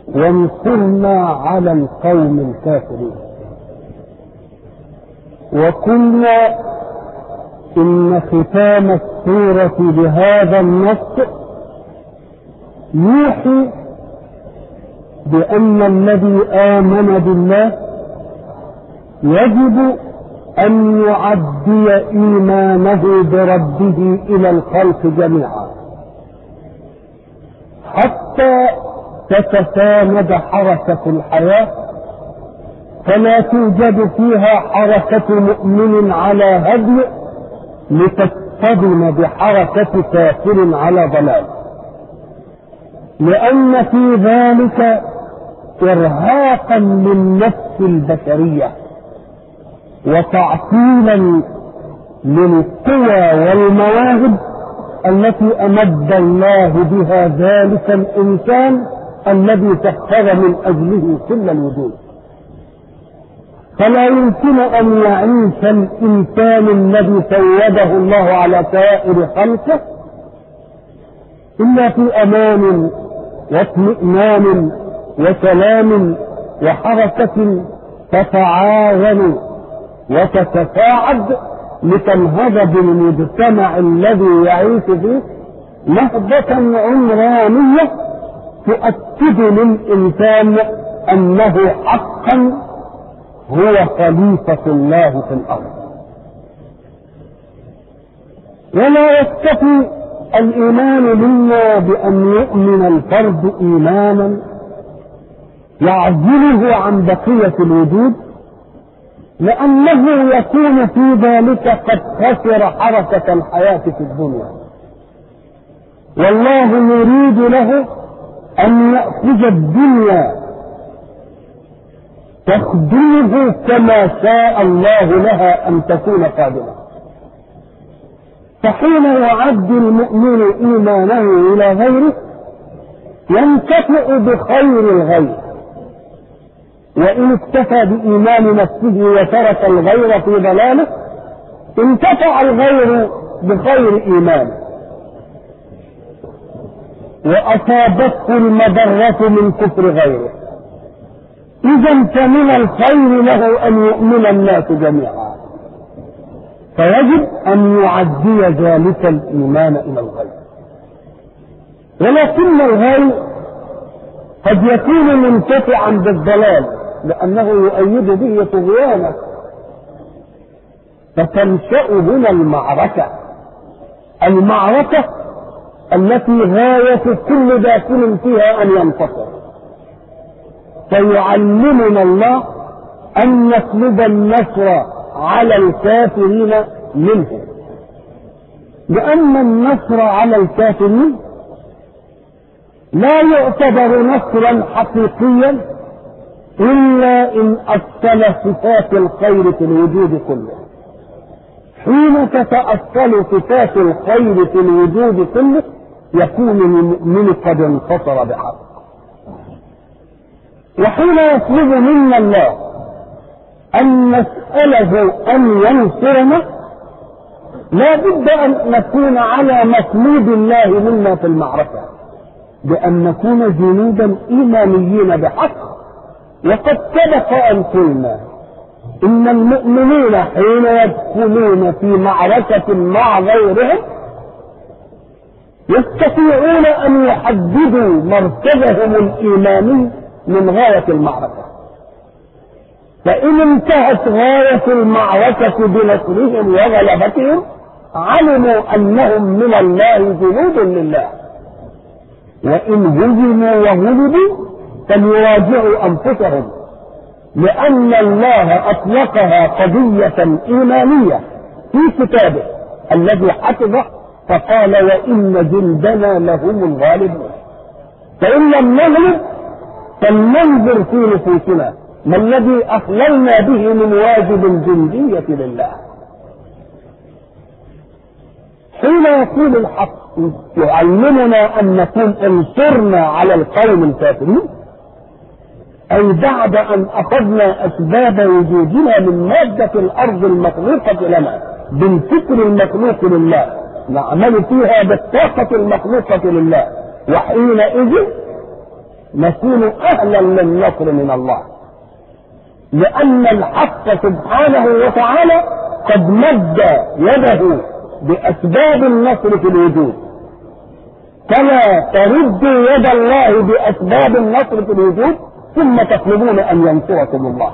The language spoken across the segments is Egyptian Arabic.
وانصرنا على القوم الكافرين وقلنا إن ختام السورة بهذا النص يوحي بأن الذي آمن بالله يجب أن يعدي إيمانه بربه إلى الخلق جميعا حتى تتساند حركة الحياة فلا توجد فيها حركة مؤمن على هدي لتصطدم بحركة كافر على ضلال لأن في ذلك إرهاقا للنفس البشرية وتعطيلا للقوى والمواهب التي أمد الله بها ذلك الإنسان الذي سخر من أجله كل الوجود فلا يمكن أن يعيش الإنسان الذي سوده الله على سائر خلقه إلا في أمان واطمئنان وسلام وحركة تتعاون وتتساعد لتنهض بالمجتمع الذي يعيش فيه نهضة عمرانية تؤكد للإنسان أنه حقا هو خليفة الله في الأرض ولا يكتفي الإيمان منا بأن يؤمن الفرد إيمانا يعزله عن بقية الوجود لأنه يكون في ذلك قد خسر حركة الحياة في الدنيا والله يريد له أن يأخذ الدنيا تخدمه كما شاء الله لها أن تكون قادمة فحين يعد المؤمن إيمانه إلى غيره ينتفع بخير الغير وإن اكتفى بإيمان نفسه وترك الغير في ضلاله انتفع الغير بخير إيمانه وأصابته المضرة من كفر غيره إذا فمن الخير له أن يؤمن الناس جميعا فيجب أن يعدي ذلك الإيمان إلى الغير ولكن الغير قد يكون منتفعا بالضلال لأنه يؤيد به طغيانه فتنشأ هنا المعركة المعركة التي غاية كل داخل فيها أن ينتصر فيعلمنا الله أن نطلب النصر على الكافرين منه لأن النصر على الكافرين لا يعتبر نصرا حقيقيا إلا إن أصل صفات الخير في الوجود كله حين تتأصل صفات الخير في الوجود كله يكون المؤمن قد انتصر بحق وحين يطلب منا الله أن نسأله أن ينصرنا لا بد أن نكون على مطلوب الله منا في المعركة بأن نكون جنودا إيمانيين بحق وقد سبق أن قلنا إن المؤمنين حين يدخلون في معركة مع غيرهم يستطيعون أن يحددوا مركزهم الإيماني من غاية المعركة فإن انتهت غاية المعركة بنصرهم وغلبتهم علموا أنهم من الله جنود لله وإن هزموا وغلبوا فليراجعوا أنفسهم لأن الله أطلقها قضية إيمانية في كتابه الذي حفظه فقال وإن جندنا لهم الغالبون فإن لم نغلب فلننظر في نفوسنا ما الذي أخللنا به من واجب الجندية لله حين يقول الحق يعلمنا أن نكون انصرنا على القوم الكافرين أي بعد أن أخذنا أسباب وجودنا من مادة الأرض المخلوقة لنا بالفكر المخلوق لله نعمل فيها بالطاقة المخلوقة لله وحينئذ نكون أهلا للنصر من الله لأن الحق سبحانه وتعالى قد مد يده بأسباب النصر في الوجود فلا تردوا يد الله بأسباب النصر في الوجود ثم تطلبون أن ينصركم الله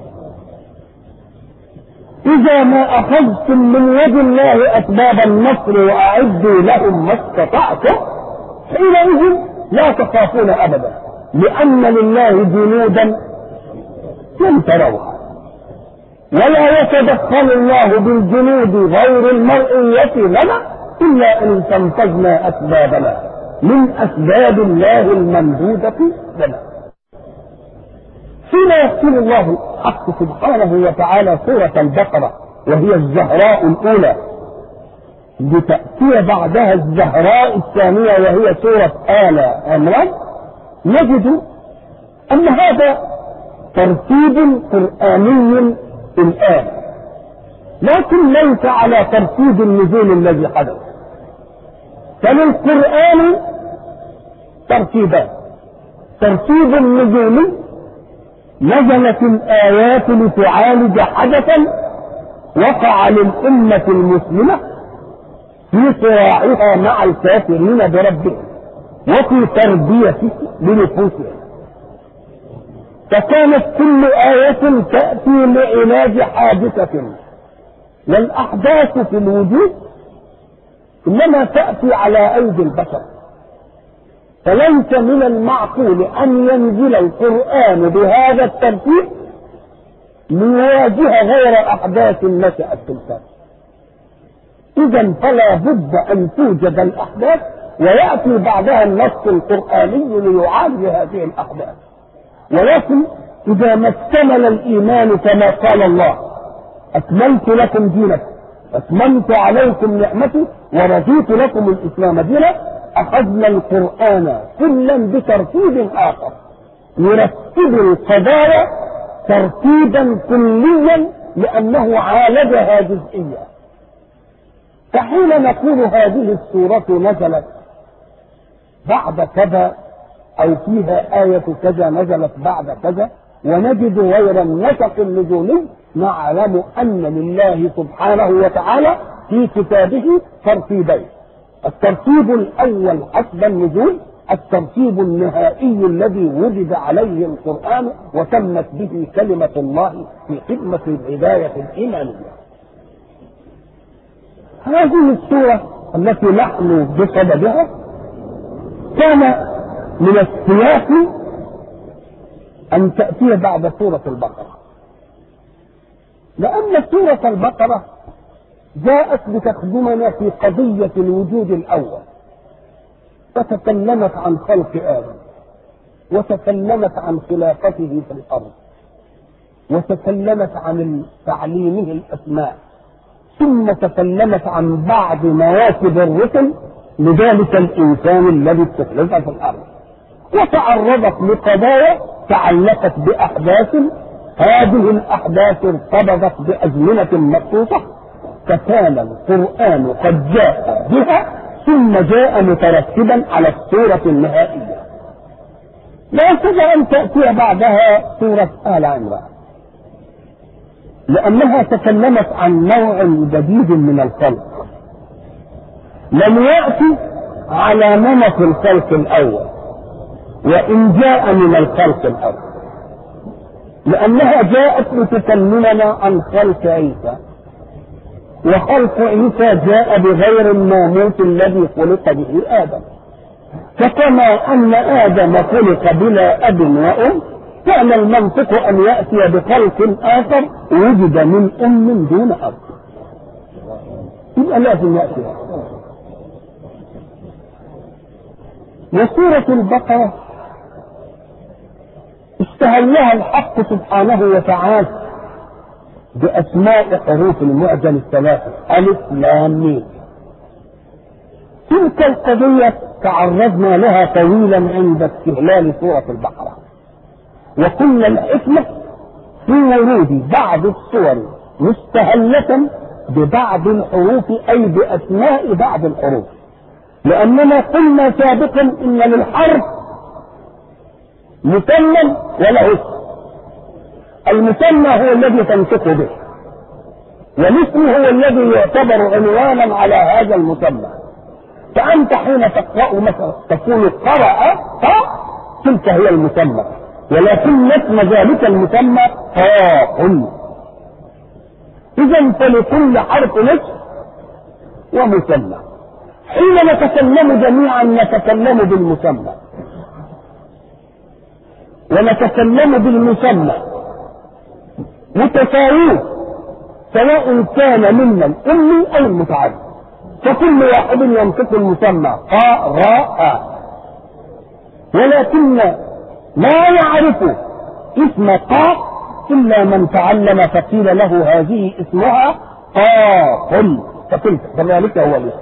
إذا ما أخذتم من يد الله أسباب النصر وأعدوا لهم ما استطعتم حينئذ لا تخافون أبدا لأن لله جنودا لم تروها ولا يتدخل الله بالجنود غير المرئية لنا إلا إن استنفذنا أسبابنا من أسباب الله الممدودة لنا حين يقول الله الحق سبحانه وتعالى سورة البقرة وهي الزهراء الأولى لتأتي بعدها الزهراء الثانية وهي سورة آل عمران نجد أن هذا ترتيب قرآني الآن لكن ليس على ترتيب النزول الذي حدث فللقرآن ترتيبان ترتيب النزول نزلت الآيات لتعالج حدثا وقع للأمة المسلمة في صراعها مع الكافرين بربهم وفي تربيته لنفوسهم فكانت كل آية تأتي لعلاج حادثة والأحداث في الوجود إنما تأتي على أيدي البشر فليس من المعقول أن ينزل القرآن بهذا الترتيب ليواجه غير أحداث نشأت في الكون إذا فلا بد أن توجد الأحداث ويأتي بعدها النص القرآني ليعالج هذه الأحداث ولكن إذا ما اكتمل الإيمان كما قال الله أكملت لكم دينكم أتممت عليكم نعمتي ورضيت لكم الإسلام دينا أخذنا القرآن كلا بترتيب آخر يرتب القضايا ترتيبا كليا لأنه عالجها جزئيا فحين نقول هذه السورة نزلت بعد كذا أو فيها آية كذا نزلت بعد كذا ونجد غير النسق النزولي نعلم أن لله سبحانه وتعالى في كتابه ترتيبين الترتيب الأول حسب النزول الترتيب النهائي الذي وجد عليه القرآن وتمت به كلمة الله في خدمة الهداية الإيمانية هذه السورة التي نحن بصددها كان من السياق أن تأتي بعد سورة البقرة لأن سورة البقرة جاءت لتخدمنا في قضية الوجود الأول وتكلمت عن خلق آدم وتكلمت عن خلافته في الأرض وتكلمت عن تعليمه الأسماء ثم تكلمت عن بعض مواكب الرسل لذلك الإنسان الذي استخلف في الأرض وتعرضت لقضايا تعلقت بأحداث هذه الأحداث ارتبطت بأزمنة مخصوصة فكان القرآن قد جاء بها ثم جاء مترتبا على السورة النهائية لا يستطيع أن تأتي بعدها سورة آل عمران لأنها تكلمت عن نوع جديد من الخلق لم يأتي على نمط الخلق الأول وإن جاء من الخلق الأول لأنها جاءت لتكلمنا عن خلق عيسى وخلق عيسى جاء بغير الناموس الذي خلق به آدم فكما أن آدم خلق بلا أب وأم كان المنطق أن يأتي بخلق آخر وجد من أم دون أب يبقى لازم يأتي وسورة البقرة استهلها الحق سبحانه وتعالى بأسماء حروف المعجم الثلاثة ألف لام ميم تلك القضية تعرضنا لها طويلا عند استهلال سورة البقرة وقلنا الحكمة في ورود بعض الصور مستهلة ببعض الحروف أي بأسماء بعض الحروف لأننا قلنا سابقا إن للحرف مسمى وله اسم المسمى هو الذي تنطق به والاسم هو الذي يعتبر عنوانا على هذا المسمى فأنت حين تقرأ مثلا تقول قرأ ق تلك هي المسمى ولكن اسم ذلك المسمى قاف إذا فلكل حرف اسم ومسمى حين نتكلم جميعا نتكلم بالمسمى ونتكلم بالمسمى متساويه سواء كان منا الأمي أو المتعدد فكل واحد ينطق المسمى قاء ولكن لا يعرف اسم قاف إلا من تعلم فقيل له هذه اسمها قاف فتلك كذلك هو الاسم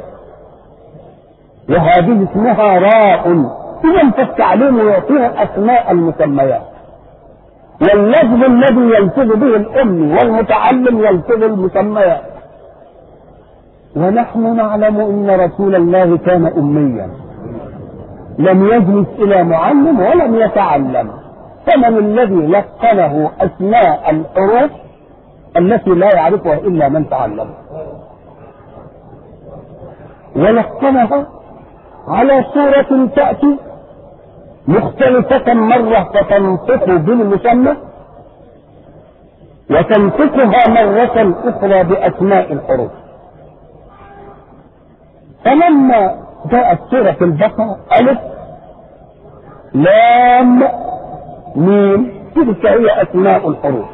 وهذه اسمها راء إذا فالتعليم يعطيها أسماء المسميات واللفظ الذي يلفظ به الأم والمتعلم يلفظ المسميات ونحن نعلم ان رسول الله كان اميا لم يجلس الى معلم ولم يتعلم فمن الذي لقنه اسماء الحروف التي لا يعرفها الا من تعلم ولقنها على صورة تأتي مختلفة مرة فتنطق بالمسمى وتنطقها مرة أخرى بأسماء الحروف فلما جاءت سورة البقرة ألف لام ميم تلك هي أسماء الحروف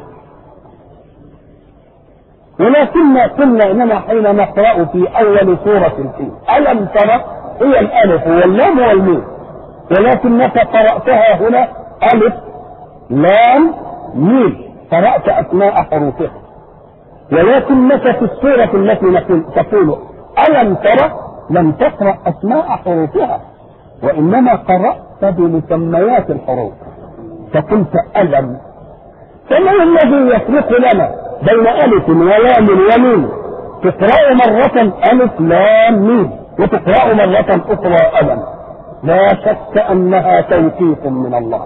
ولكن قلنا إننا حين نقرأ في أول سورة الفيل ألم ترى هي الألف واللام والميم ولكنك قرأتها هنا ألف لام ميم قرأت أسماء حروفها ولكنك في السورة التي تقول ألم ترى لم تقرأ أسماء حروفها وإنما قرأت بمسميات الحروف فقلت ألم فما الذي يفرق لنا بين ألف ولام وميم تقرأ مرة ألف لام ميم وتقرأ مرة أخرى ألم لا شك أنها توقيف من الله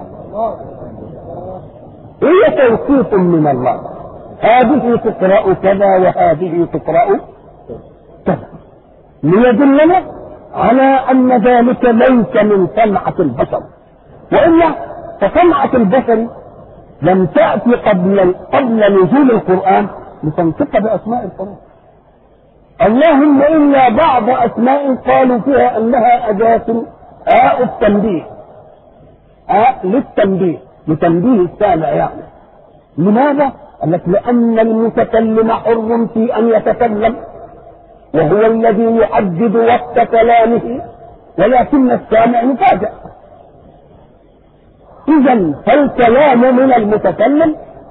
هي توقيف من الله هذه تقرأ كذا وهذه تقرأ كذا ليدلنا على أن ذلك ليس من صنعة البشر وإلا فصنعة البشر لم تأتي قبل قبل نزول القرآن لتنطق بأسماء الحروف اللهم إلا بعض أسماء قالوا فيها أنها أداة آء التنبيه آء للتنبيه لتنبيه السامع يعني لماذا؟ قال لك لأن المتكلم حر في أن يتكلم وهو الذي يحدد وقت كلامه ولكن السامع مفاجأ إذا فالكلام من المتكلم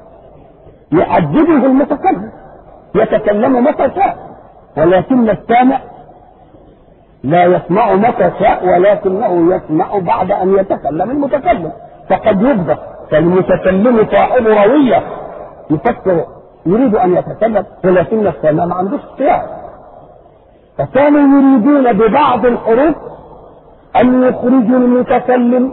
يحدده المتكلم يتكلم متى شاء ولكن السامع لا يسمع متى شاء ولكنه يسمع بعد أن يتكلم المتكلم فقد يبدأ فالمتكلم صاحب روية يفكر يريد أن يتكلم ولكن السامع ما عندوش اختيار فكانوا يريدون ببعض الحروف أن يخرجوا المتكلم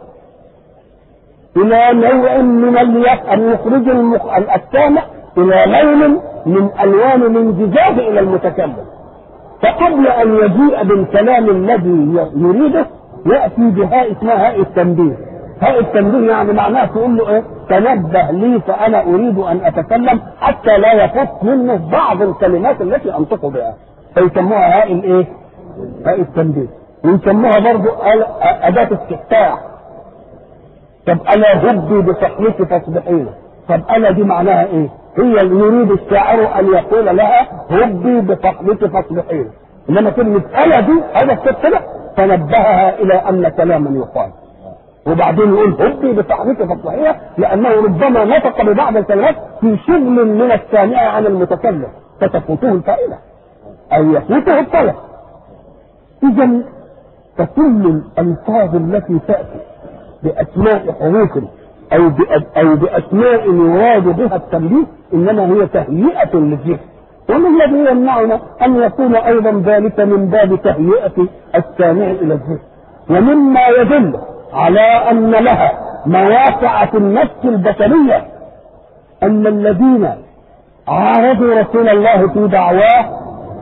إلى نوع من اليق أن يخرجوا المخ... السامع إلى لون من ألوان الانجذاب إلى المتكلم فقبل أن يجيء بالكلام الذي يريده يأتي بهاء اسمها هاء التنبيه هاء التنبيه يعني معناه تقول له ايه تنبه لي فأنا أريد أن أتكلم حتى لا يفوت منه بعض الكلمات التي أنطق بها فيسموها هاء الايه؟ هاء التنبيه ويسموها برضه أداة استفتاح طب ألا هدي بصحنك فاصبحين طب ألا دي معناها إيه؟ هي اللي يريد الشاعر أن يقول لها هدي بصحنك فاصبحين إنما كلمة ألا دي هذا السبب فنبهها إلى أن كلاما يقال وبعدين يقول هدي بصحنك فاصبحين لأنه ربما نطق ببعض الكلمات في شغل من السامع عن المتكلم فتفوته الفائدة أو يفوته الطلب إذا فكل الألفاظ التي تأتي بأسماء حروف أو أو بأسماء يراد بها التنبيه إنما هي تهيئة للذهن وما الذي يمنعنا أن يكون أيضا ذلك من باب تهيئة السامع إلى الذهن ومما يدل على أن لها مواقع في النفس البشرية أن الذين عارضوا رسول الله في دعواه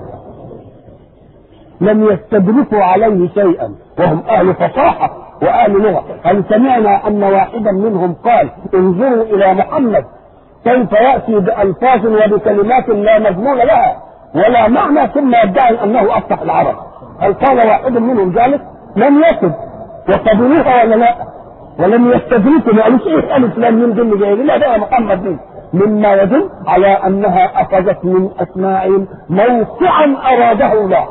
لم يستدركوا عليه شيئا وهم أهل فصاحة وأهل لغة هل سمعنا أن واحدا منهم قال انظروا إلى محمد كيف يأتي بألفاظ وبكلمات لا مضمون لها ولا معنى ثم يدعي أنه أفتح العرب هل قال واحد منهم ذلك لم يكن وقبلوها ولا لا ولم يستدركوا ما قالوش ايه الف لام من دول جاي لا ده محمد دين مما يدل على انها اخذت من اسماعهم موقعا اراده الله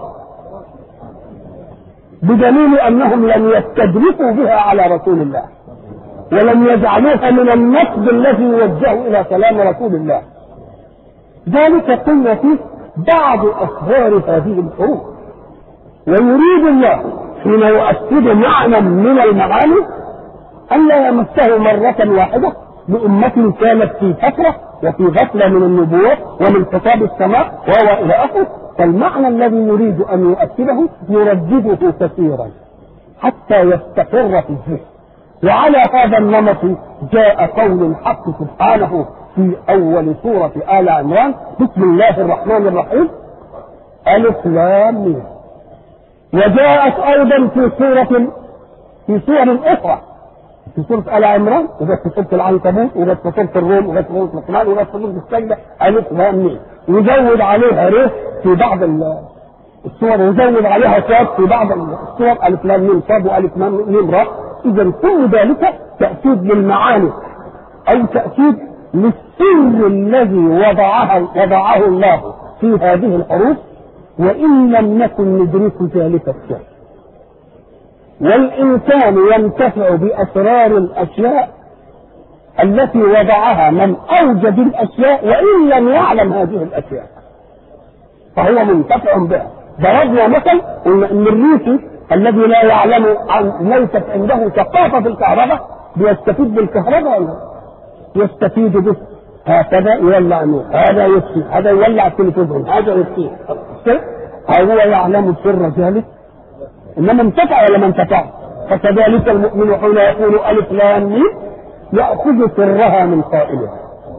بدليل انهم لم يستدركوا بها على رسول الله ولم يجعلوها من النقد الذي يوجه الى كلام رسول الله ذلك قلنا فيه بعض اسرار هذه الحروف ويريد الله حين يؤكد معنى من المعاني ألا يمسه مرة واحدة بأمة كانت في فترة وفي غفلة من النبوة ومن خطاب السماء وهو إلى آخره فالمعنى الذي يريد أن يؤكده يردده كثيرا حتى يستقر في الذهن وعلى هذا النمط جاء قول الحق سبحانه في أول سورة آل عمران بسم الله الرحمن الرحيم ألف لام ميم وجاءت ايضا في سورة في سور اخرى في سورة آل عمران وجاءت في سورة العنكبوت وجاءت في سورة الروم وجاءت في سورة لقمان وجاءت في سورة السجدة ألف لام ميم ويزود عليها ر في بعض السور ويزود عليها صاد في بعض السور ألف لام ميم صاد وألف لام ميم راء إذا كل ذلك تأكيد للمعاني أو تأكيد للسر الذي وضعها وضعه الله في هذه الحروف وإن لم نكن ندرك ذلك السر والإنسان ينتفع بأسرار الأشياء التي وضعها من أوجد الأشياء وإن لم يعلم هذه الأشياء فهو منتفع بها ضربنا مثل قلنا ان الريفي الذي لا يعلم عن ليست عنده ثقافه في الكهرباء بيستفيد بالكهرباء ولا يستفيد به هكذا يولع نور هذا يطفي هذا يولع التلفزيون هذا يطفي هل هو يعلم سر ذلك انما انتفع ولا ما انتفع فكذلك المؤمن حين يقول الف لام ميم ياخذ سرها من قائلها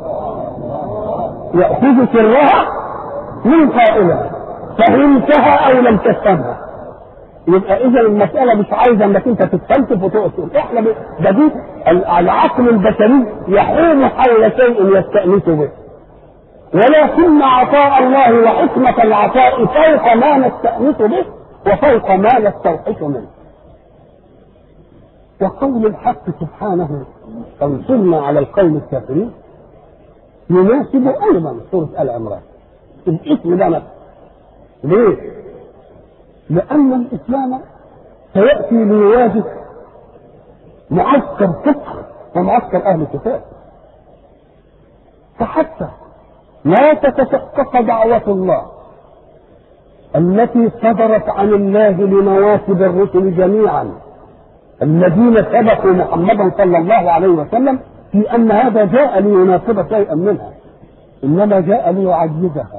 ياخذ سرها من قائلها فهمتها او لم تفهمها يبقى اذا المساله مش عايزه انك انت تتفلسف وتقصد احنا ده دي العقل البشري يحوم حول شيء يستانس به ولكن عطاء الله وحكمة العطاء فوق ما نستأنس به وفوق ما نستوحش منه وقول الحق سبحانه انصرنا على القوم الكافرين يناسب ايضا سوره ال عمران الاسم ده نفسه ليه؟ لان الاسلام سياتي ليواجه معسكر كفر ومعسكر اهل الكتاب فحتى لا تتشقق دعوة الله التي صدرت عن الله لنواسب الرسل جميعا الذين سبقوا محمدا صلى الله عليه وسلم في ان هذا جاء ليناسب شيئا منها انما جاء ليعجزها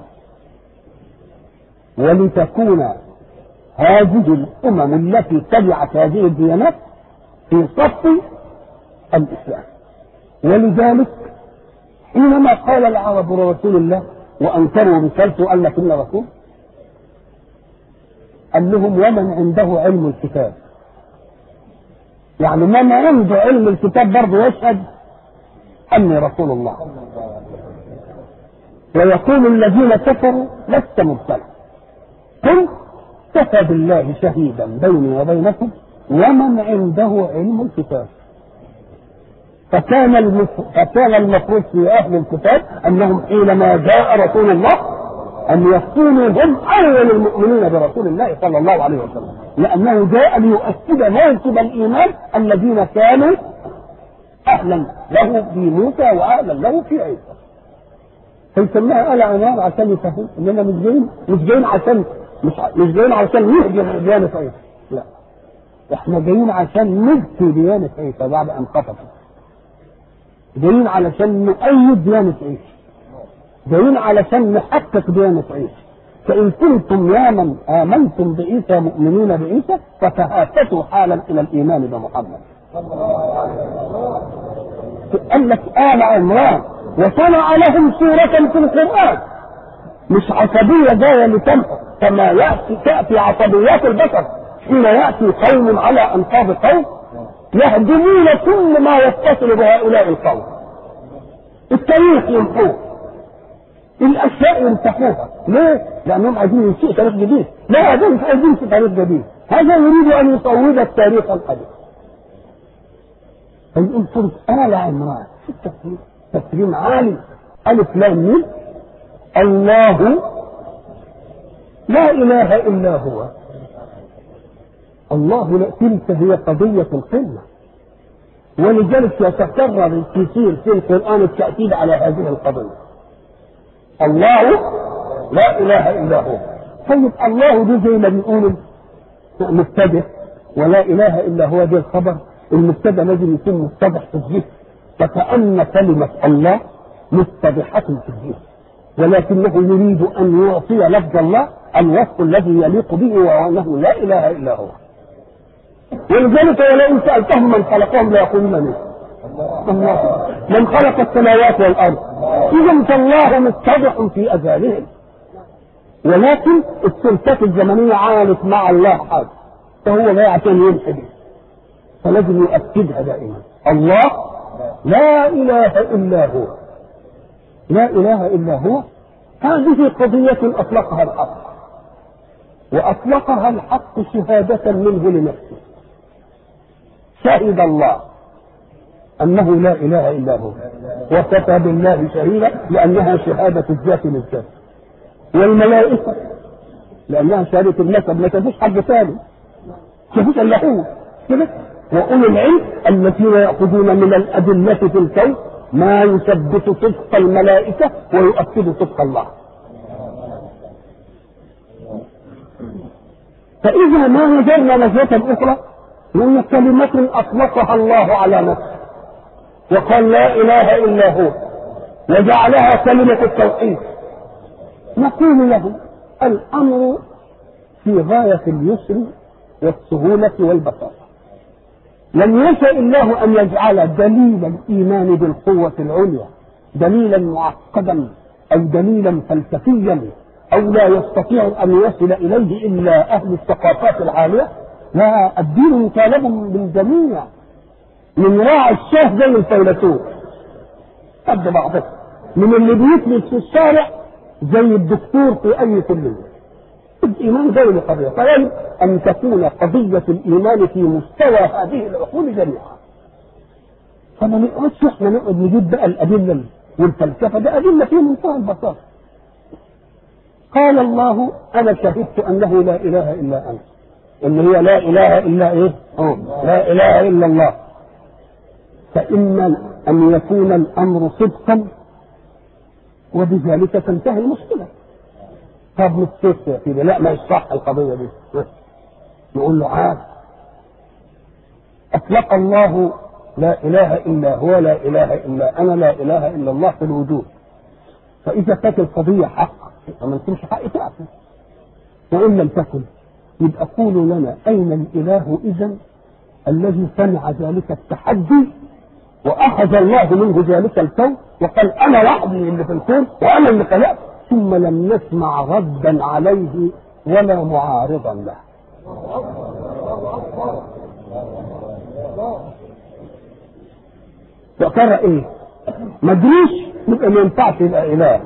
ولتكون هذه الامم التي تبعت هذه الديانات في صف الاسلام ولذلك حينما قال العرب لرسول الله وانكروا رسالته قال لك ان رسول قال لهم ومن عنده علم الكتاب يعني من عنده علم الكتاب برضه يشهد اني رسول الله ويقول الذين كفروا لست مرسلا قل كفى بالله شهيدا بيني وبينكم ومن عنده علم الكتاب فكان المف... فكان المفروض في اهل الكتاب انهم حينما جاء رسول الله ان يكونوا هم اول المؤمنين برسول الله صلى الله عليه وسلم لانه جاء ليؤكد موكب الايمان الذين كانوا اهلا له في موسى واهلا له في عيسى فيسميها آل عمار عشان يفهم اننا مش جايين مش جايين عشان مش مش جايين عشان نهجر ديانة عيسى لا احنا جايين عشان نبكي ديانة عيسى بعد ان قطفت جايين علشان نؤيد ديانة عيسى جايين علشان نحقق ديانة عيسى فإن كنتم يا من آمنتم بعيسى مؤمنين بعيسى فتهافتوا حالا إلى الإيمان بمحمد قال لك آل عمران وصنع لهم سورة في القرآن مش عصبية جاية لتمحى كما يأتي تأتي عصبيات البشر حين يأتي قوم على أنقاض قوم يهدمون كل ما يتصل بهؤلاء القوم التاريخ يمحوه الاشياء يمسحوها ليه؟ لانهم عايزين ينشئوا تاريخ جديد لا هذا مش عايزين في تاريخ جديد هذا يريد ان يصوب التاريخ القديم فيقول سورة آل عمران شو التسليم؟ تسليم عالي ألف لام ميم الله لا إله إلا هو الله لا تلك هي قضية القمة ولذلك يتكرر كثير في القرآن التأكيد على هذه القضية الله لا اله الا هو طيب الله دي زي ما بيقولوا مبتدئ ولا اله الا هو دي الخبر المبتدا لازم يكون متضح في الذهن فكأن كلمة الله متضحة في الذهن ولكنه يريد أن يعطي لفظ الله الوصف الذي يليق به وأنه لا إله إلا هو ولذلك ولئن سألتهم من خلقهم ليقولون من الله من خلق السماوات والأرض إذا فالله متضح في أذانهم ولكن السلطات الزمنية عملت مع الله حاجة فهو لا عشان يمحي فلازم يؤكدها دائما الله لا إله إلا هو لا إله إلا هو هذه قضية أطلقها الحق وأطلقها الحق شهادة منه لنفسه شهد الله أنه لا إله إلا هو وكفى بالله شهيدا لأنها شهادة الذات للذات والملائكة لأنها شهادة النسب ما تفيش حد ثاني تفيش إلا هو كده وأولي العلم الذين يأخذون من الأدلة في الكون ما يثبت صدق الملائكة ويؤكد صدق الله فإذا ما وجدنا نزلة أخرى وهي كلمة أطلقها الله على نفسه وقال لا إله إلا هو وجعلها كلمة التوحيد نقول له الأمر في غاية اليسر والسهولة والبساطة لم يشاء الله أن يجعل دليل الإيمان بالقوة العليا دليلا معقدا أو دليلا فلسفيا أو لا يستطيع أن يصل إليه إلا أهل الثقافات العالية لا الدين مطالب بالجميع من راعي الشاه زي الفيلسوف قد بعضهم من اللي بيفلس في الشارع زي الدكتور في أي كلية الإيمان زي القضية فيجب أن تكون قضية الإيمان في مستوى هذه العقول جميعا فما نقعدش احنا نقعد نجيب بقى الأدلة والفلسفة ده أدلة في منتهى البساطة قال الله أنا شهدت أنه لا إله إلا أنت إن هي لا إله إلا إيه؟ أوه. لا إله إلا الله فإما أن يكون الأمر صدقا وبذلك تنتهي المشكلة طب مش يا سيدي لا ما يصح القضية دي نقول له عاد أطلق الله لا إله إلا هو لا إله إلا أنا لا إله إلا الله في الوجود فإذا كانت القضية حق فما نكونش حق تعرفه وإن لم تكن يبقى قولوا لنا أين الإله إذا الذي سمع ذلك التحدي وأخذ الله منه ذلك الكون وقال أنا وحدي اللي في الكون وأنا اللي خلقت ثم لم نسمع ردا عليه ولا معارضا له وترى ايه مدروس يبقى ما ينفعش يبقى اله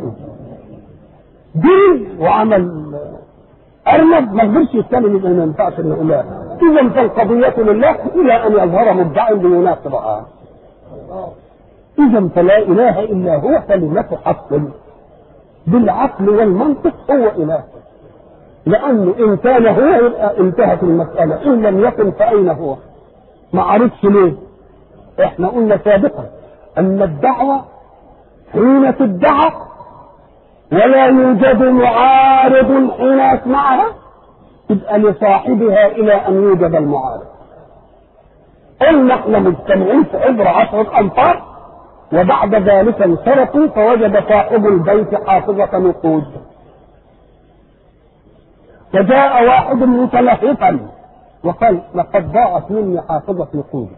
دين وعمل ارنب ما قدرش يتكلم يبقى ما ينفعش انه اله اذا فالقضيه لله الى ان يظهر مدعي ليناقضها اذا فلا اله الا هو كلمه حق بالعقل والمنطق هو اله لانه ان كان هو يبقى انتهت المساله ان لم يكن فاين هو ما عرفش ليه احنا قلنا سابقا ان الدعوه حين تدعى ولا يوجد معارض حين يسمعها تبقى لصاحبها الى ان يوجد المعارض قلنا احنا مجتمعين في عبر عشرة امتار وبعد ذلك انصرفوا فوجد صاحب البيت حافظة نقود فجاء واحد متلهفا وقال لقد ضاعت مني حافظة نقودي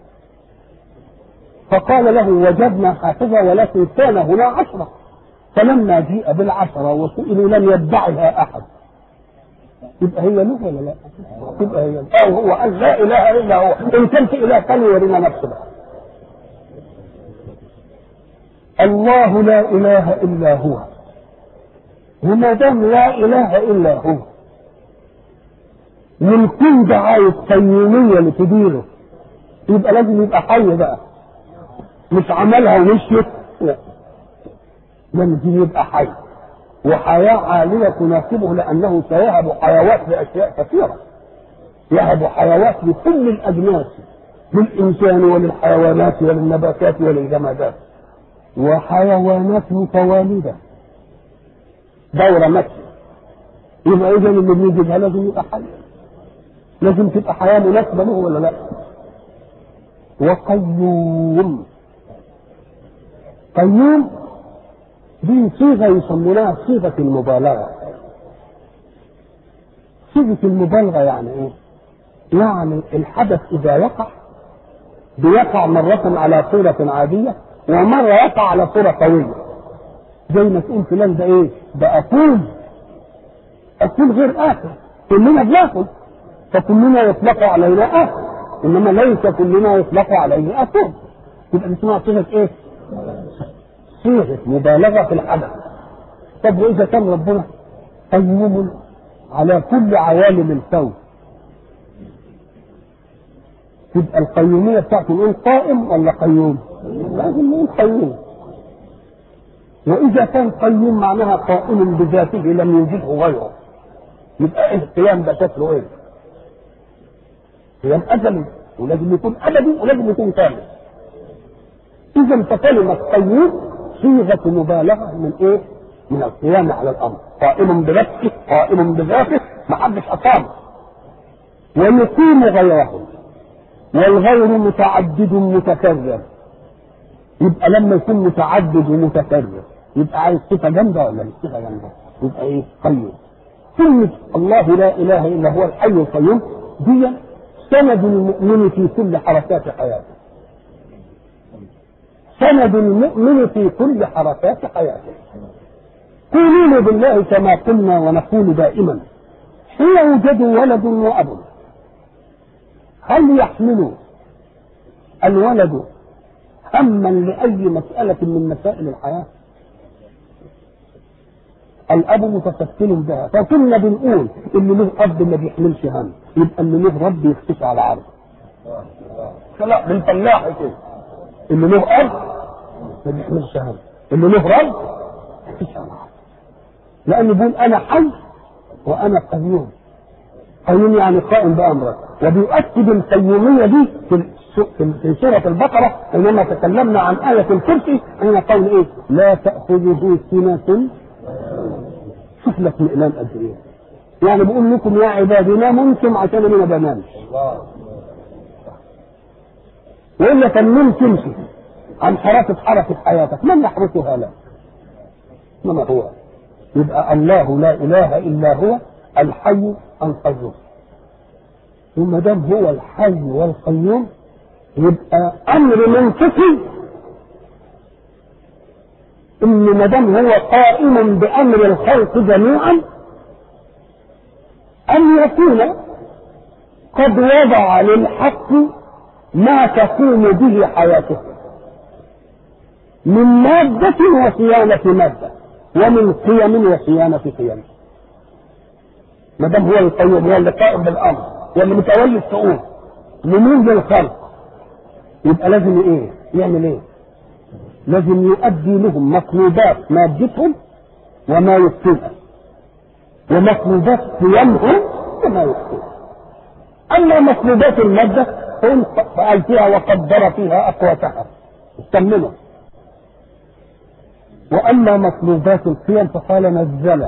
فقال له وجدنا حافظة ولكن كان هنا عشرة فلما جيء بالعشرة وسئلوا لم يدعها أحد يبقى هي له ولا لا؟ يبقى هي أو هو قال لا إله إلا هو إن كنت إله ثاني ورينا نفسه بقى الله لا إله إلا هو وما دام لا إله إلا هو والكل ده عايز قيومية لتديره يبقى لازم يبقى حي بقى مش عملها ومشيت لا لازم يبقى حي وحياة عالية تناسبه لأنه سيهب حيوات لأشياء كثيرة يهب حيوات لكل الأجناس للإنسان وللحيوانات وللنباتات وللجمادات وحيوانات متوالدة دورة ماشية يبقى إذا اللي بيجيبها لازم يبقى حي لازم تبقى حياة مناسبة له ولا لا وقيوم قيوم دي صيغة يسمونها صيغة المبالغة صيغة المبالغة يعني ايه؟ يعني الحدث إذا وقع بيقع مرة على صورة عادية ومرة يقع على صورة قوية زي ما تقول فلان ده ايه؟ ده أكول أكول غير آكل كلنا بناكل فكلنا يطلق علينا آكل إنما ليس كلنا يطلق عليه أكل يبقى دي اسمها صيغة ايه؟ صيغة مبالغة في الحدث طب وإذا كان ربنا قيوم على كل عوالم الكون تبقى القيومية بتاعته نقول قائم ولا قيوم؟ لازم نقول قيوم وإذا كان قيوم معناها قائم بذاته لم يوجده غيره يبقى إيه القيام ده شكله إيه؟ قيام أزلي ولازم يكون أبدي ولازم يكون كامل إذا فكلمة قيوم صيغة مبالغة من إيه؟ من القيام على الأمر قائم بنفسه قائم بذاته ما حدش أقام ويقيم غيره والغير متعدد متكرر يبقى لما يكون متعدد ومتكرر يبقى عايز صفة جامدة ولا مش صفة جامدة؟ يبقى إيه؟ قيوم كلمة الله لا إله إلا هو الحي القيوم دي سند المؤمن في كل حركات حياته سند المؤمن في كل حركات حياته قولوا بالله كما قلنا ونقول دائما حين يوجد ولد وأب هل يحمل الولد هما لأي مسألة من مسائل الحياة الأب متكفل بها فكنا بنقول اللي له أب ما بيحملش هم يبقى اللي له رب يختفي على عرض لا بالفلاح كده اللي له أب ما بيحملش هم اللي له رب يختفي على عرض لأنه بيقول أنا حي وأنا قيوم قيوم يعني قائم بأمرك وبيؤكد القيومية دي في في سورة البقرة حينما تكلمنا عن آية الكرسي حين قول إيه؟ لا تأخذه سنة شوف لك مئنان قد إيه؟ يعني بقول لكم يا عبادي ناموا انتم عشان انا ما بنامش. وإلا كان تمشي عن حركة حركة حياتك من يحرسها لك؟ إنما هو يبقى الله لا إله إلا هو الحي القيوم وما دام هو الحي والقيوم يبقى امر منطقي ان ما دام هو قائم بامر الخلق جميعا ان يكون قد وضع للحق ما تقوم به حياته من مادة وصيانة مادة ومن قيم وصيانة قيم ما دام هو القيوم هو اللي قائم بالامر واللي متولي الشؤون لمين للخلق يبقى لازم ايه؟ يعمل ايه؟ لازم يؤدي لهم مطلوبات مادتهم وما يكفيها ومطلوبات قيمهم وما يكفيها اما مطلوبات الماده فهم فقال فيها وقدر فيها اقواتها استمنوا واما مطلوبات القيم فقال نزل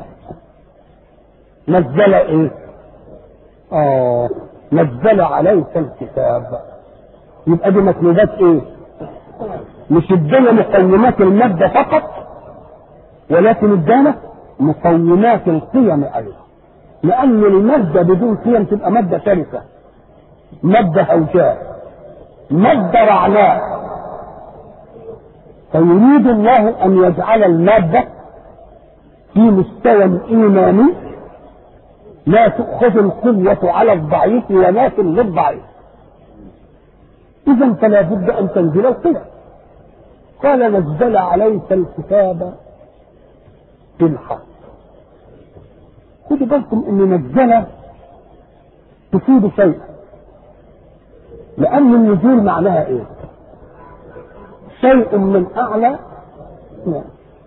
نزل ايه؟ اه نزل عليك الكتاب يبقى دي مطلوبات ايه؟ مش ادانا مقومات المادة فقط ولكن ادانا مقومات القيم ايضا لان المادة بدون قيم تبقى مادة شرسة مد هوجاء مد رعناء فيريد الله ان يجعل الماده في مستوى ايماني لا تؤخذ القوة على الضعيف ولكن للضعيف إذا فلا بد أن تنزل القوة قال نزل عليك الكتاب بالحق خدوا بالكم ان نزل تفيد شيئا لان النزول معناها ايه شيء من اعلى لا.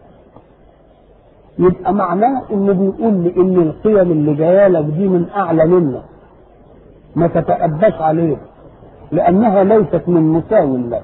يبقى معناه انه بيقول لي ان القيم اللي جايه لك دي من اعلى منك ما تتأباش عليه لانها ليست من مساو لك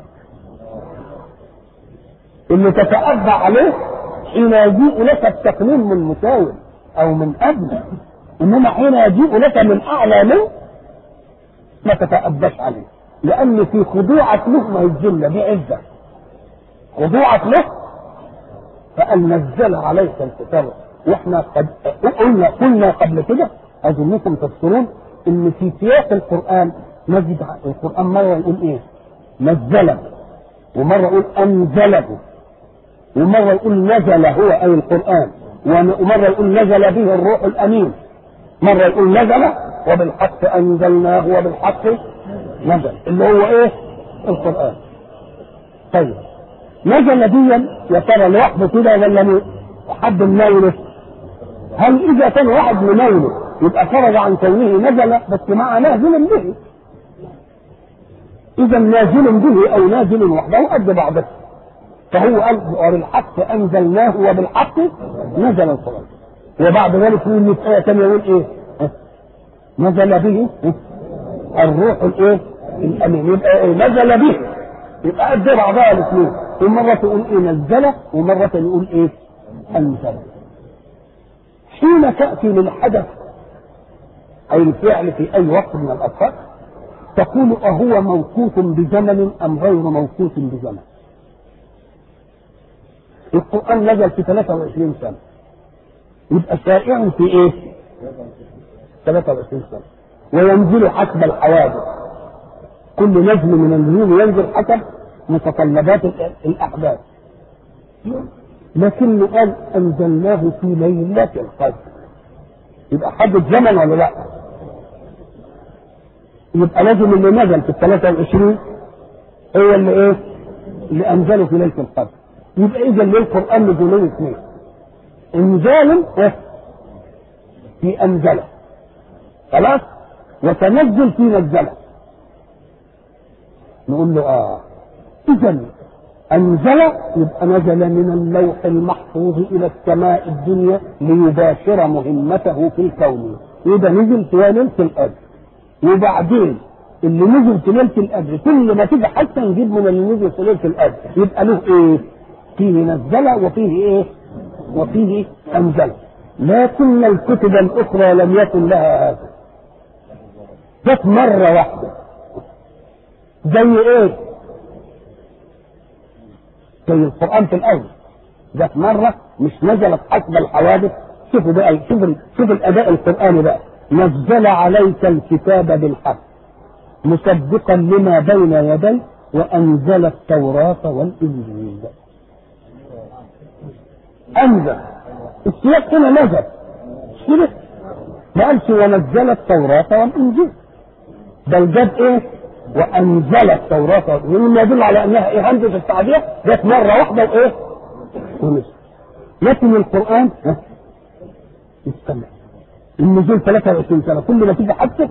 اللي تتأبى عليه حين يجيء لك التقليل من مساو او من ادنى انما حين يجيء لك من اعلى منه ما تتأباش عليه لان في خضوعك له ما الذله بعزه خضوعك له فأن نزل عليك الكتاب واحنا قد قلنا قلنا قبل كده اظنكم تذكرون ان في سياق القران نجد القران مره يقول ايه؟ نزله ومره يقول انزله ومره يقول نزل هو اي القران ومره يقول نزل به الروح الامين مره يقول نزل وبالحق انزلناه وبالحق نزل اللي هو ايه؟ القران طيب نزل ديا يا ترى لوحده كده ولا حد مناوله؟ هل اذا كان واحد مناوله يبقى خرج عن كونه نزل بس مع نازل به اذا نازل به او نازل وحده قد بعضه فهو قال وبالحق انزلناه وبالحق نزل القران وبعد ذلك يقول في ايه ثانيه يقول ايه؟ نزل به الروح الايه؟ الامين يبقى إيه؟ نزل به يبقى قد بعضها الاثنين ومرة تقول ايه نزله ومرة يقول ايه انزل حين تأتي للحدث أي الفعل في أي وقت من الأوقات تقول أهو موقوت بزمن أم غير موقوت بزمن القرآن نزل في 23 سنة يبقى شائع في إيه؟ 23 سنة وينزل حسب الحوادث كل نزل من النزول ينزل حسب متطلبات الأحداث لكنه قال أنزلناه في ليلة القدر يبقى حدد زمن ولا لا؟ يبقى لازم اللي نزل في ال 23 هو اللي ايه؟ اللي انزله في ليله القدر. يبقى اذا ليه القران نزولين اثنين؟ انزال في انزله. خلاص؟ وتنزل في نزله. نقول له اه اذا انزل يبقى نزل من اللوح المحفوظ الى السماء الدنيا ليباشر مهمته في الكون يبقى نزل في ليله القدر وبعدين اللي نزل في ليله القدر كل ما تيجي حتى نجيب من اللي نزل في ليله القدر يبقى له ايه؟ فيه نزل وفيه ايه؟ وفيه انزل لكن الكتب الاخرى لم يكن لها هذا جت مره واحده زي ايه؟ زي القران في الاول جت مره مش نزلت حسب الحوادث شوفوا بقى شوف شوف الاداء القراني بقى نزل عليك الكتاب بالحق مصدقا لما بين يديه وانزل التوراه والانجيل انزل السياق هنا نزل كده ما قالش ونزل التوراه والانجيل بل جاب ايه وانزل التوراه مما يدل على انها ايه همزه التعبير جت مره واحده وايه ونزل لكن القران ها استمع النزول 23 سنه كل ما تيجي حادثه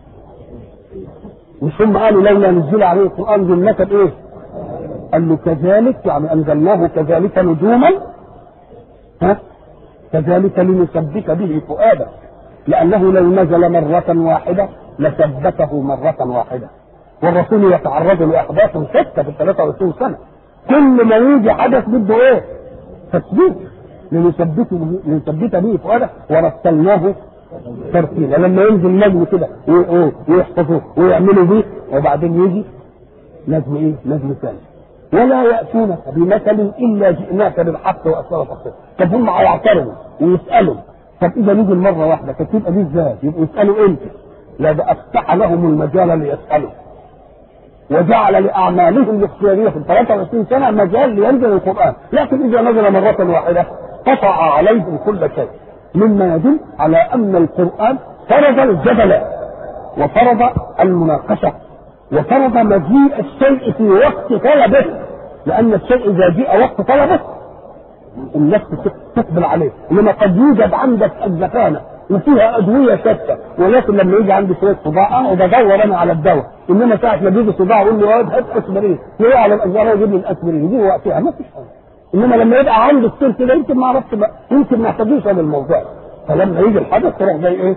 مش هم قالوا لولا نزل عليه القران جمله ايه؟ قال له كذلك يعني انزلناه كذلك نجوما ها كذلك لنثبت به فؤادك لانه لو نزل مره واحده لثبته مره واحده والرسول يتعرض لاحداث سته في 23 سنه كل ما يجي حدث بده ايه؟ تثبيت لنثبته لنثبت به فؤاده ورتلناه ترتيلا لما ينزل نجم كده ويحفظوه ويعملوا بيه وبعدين يجي نجم ايه؟ نجم ثاني ولا ياتونك بمثل الا جئناك بالحق واكثر تفصيل طب هم هيعترضوا ويسالوا طب اذا نزل مره واحده كانت تبقى دي ازاي؟ يبقوا يسالوا امتى؟ لا افتح لهم المجال ليسالوا وجعل لاعمالهم الاختياريه في 23 سنه مجال لينزل القران لكن اذا نزل مره واحده قطع عليهم كل شيء مما يدل على ان القران فرض الجدل وفرض المناقشه وفرض مجيء الشيء في وقت طلبه لان الشيء اذا جاء وقت طلبه النفس تقبل عليه انما قد يوجد عندك الزكانه وفيها ادويه شتى ولكن لما يجي عندي شويه صداع اقعد ادور انا على الدواء انما ساعه ما بيجي صداع اقول له يا هات اسبرين يروح على الازهر ويجيب لي الاسبرين يجي وقتها ما فيش حاجه انما لما يبقى عنده السير كده يمكن ما اعرفش بقى يمكن ما احتاجوش هذا الموضوع فلما يجي الحدث تروح زي ايه؟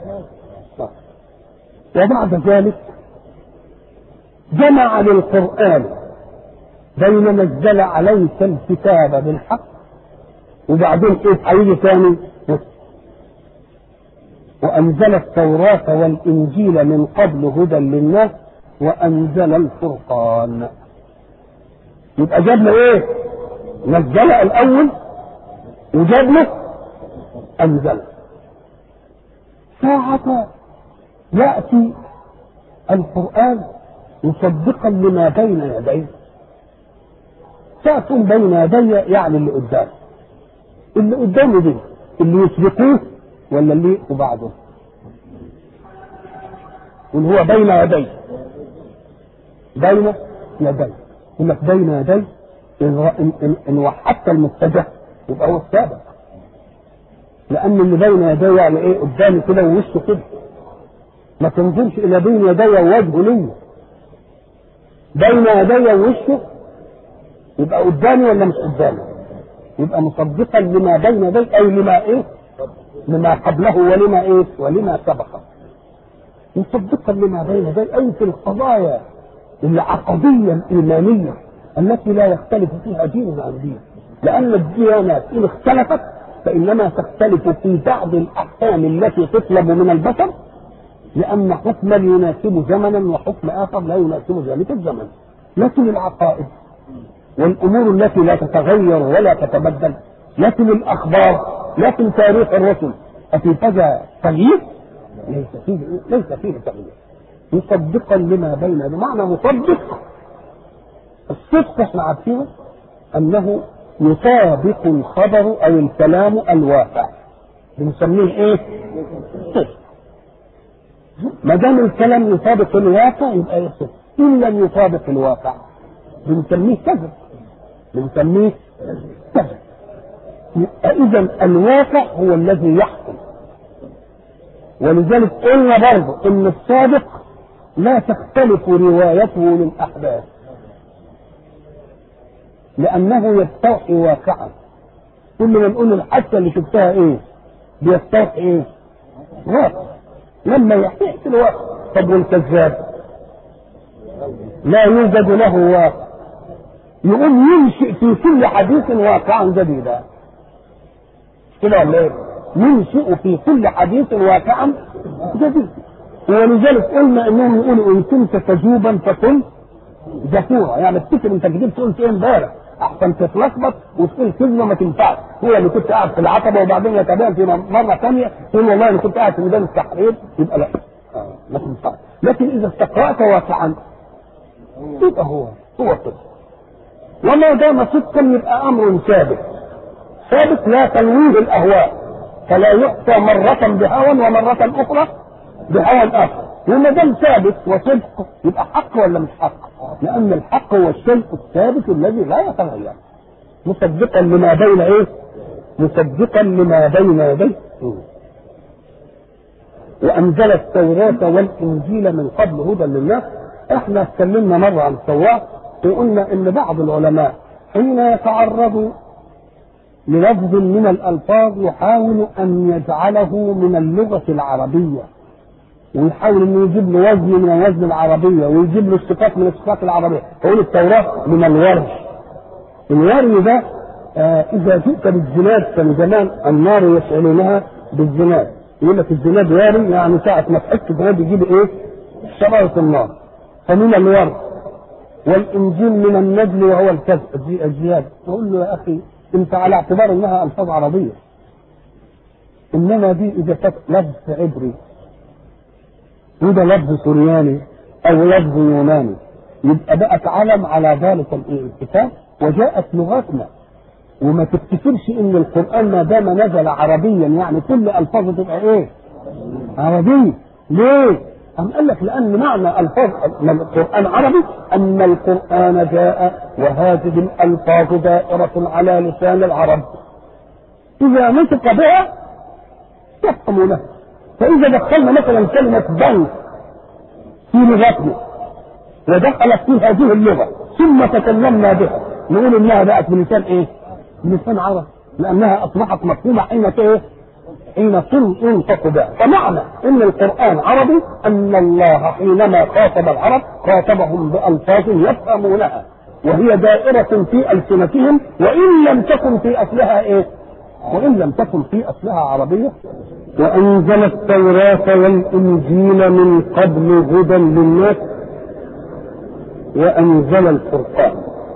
وبعد ذلك جمع للقرآن بين نزل عليك الكتاب بالحق وبعدين ايه هيجي ثاني وأنزل التوراة والإنجيل من قبل هدى للناس وأنزل الفرقان يبقى جاب له إيه؟ نزل الأول وجاب له أنزل ساعة يأتي القرآن مصدقا لما بين يديه ساعة بين يدي يعني اللي قدام اللي قدامه دي اللي يسبقوه ولا اللي يقفوا بعده واللي هو بين يدي بين يدي يقول لك بين يدي إن, إن, إن وحدت المتجه يبقى هو السابق لأن اللي بين يدي يعني إيه قدامي كده ووشه كده ما تنظرش إلى بين يدي ووجهه ليا بين يدي ووشه يبقى قدامي ولا مش قدامي يبقى مصدقا لما بين يدي أي لما إيه لما قبله ولما ايه ولما سبقه مصدقا لما بين يديه اي في القضايا العقديه الايمانيه التي لا يختلف فيها دين عن دين لان الديانات ان اختلفت فانما تختلف في بعض الاحكام التي تطلب من البشر لان حكما يناسب زمنا وحكم اخر لا يناسب ذلك الزمن لكن العقائد والامور التي لا تتغير ولا تتبدل لكن الاخبار لكن تاريخ الرسل أفي كذا تغيير؟ ليس فيه ليس فيه تغيير مصدقا لما بين بمعنى مصدق الصدق احنا عارفينه انه يطابق الخبر او الكلام الواقع بنسميه ايه؟ صدق ما دام الكلام يطابق الواقع يبقى ايه صدق ان لم يطابق الواقع بنسميه كذب بنسميه كذب إذا الواقع هو الذي يحكم ولذلك قلنا برضه إن الصادق لا تختلف روايته للأحداث لأنه يستوحي واقعا كل ما نقول الحادثة اللي شفتها إيه بيستوحي إيه واقع لما يحكي الواقع طب والكذاب لا يوجد له واقع يقوم ينشئ في كل حديث واقعا جديدا كده ولا ايه؟ ينشئ في كل حديث واقعا جديد ولذلك قلنا انهم يقولوا ان كنت كذوبا فكن ذكورا يعني افتكر انت كذبت قلت ايه امبارح احسن تتلخبط وتقول كذبه ما تنفعش هو اللي كنت قاعد في العتبه وبعدين يتبين في مره ثانيه تقول والله انا كنت قاعد في ميدان التحرير يبقى لا آه ما تنفعش لكن اذا استقرات واقعا يبقى هو هو كده وما دام صدقا يبقى امر ثابت ثابت لا تلويه الاهواء فلا يؤتى مرة بهوى ومرة اخرى بهوى اخر وما دام ثابت وصدق يبقى حق ولا مش حق؟ لان الحق هو الشيء الثابت الذي لا يتغير مصدقا لما بين ايه؟ مصدقا لما بين يديه وانزل التوراة والانجيل من قبل هدى للناس احنا اتكلمنا مرة عن التوراة وقلنا ان بعض العلماء حين يتعرضوا للفظ من الألفاظ يحاول أن يجعله من اللغة العربية ويحاول انه يجيب له وزن من الوزن العربيه ويجيب له الصفات من الصفات العربيه يقول التوراه من الورش الوري ده آه اذا جئت بالزناد كان زمان النار يشعلونها بالزناد يقول لك الزناد واري يعني ساعه ما تحك زناد يجيب ايه؟ شراره النار فمن الورد والانجيل من النجل وهو الكذب الزياده تقول له يا اخي انت على اعتبار انها الفاظ عربيه انما دي اذا كانت لفظ عبري وده لفظ سرياني او لفظ يوناني يبقى بقت علم على ذلك الكتاب وجاءت لغتنا وما تفتكرش ان القران ما دام نزل عربيا يعني كل الفاظه تبقى ايه؟ عربيه ليه؟ أم قال لك لأن معنى ألفاظ القرآن عربي أن القرآن جاء وهذه الألفاظ دائرة على لسان العرب إذا نطق بها يفهمونها فإذا دخلنا مثلا كلمة بنك في لغتنا ودخلت في هذه اللغة ثم تكلمنا بها نقول إنها بقت بلسان إيه؟ بلسان عربي لأنها أصبحت مفهومة حين إيه؟ حين تنطق بها فمعنى ان القران عربي ان الله حينما خاطب العرب خاطبهم بالفاظ يفهمونها وهي دائرة في ألسنتهم وإن لم تكن في أصلها إيه؟ وإن لم تكن في أصلها عربية وأنزل التوراة والإنجيل من قبل هدى للناس وأنزل الفرقان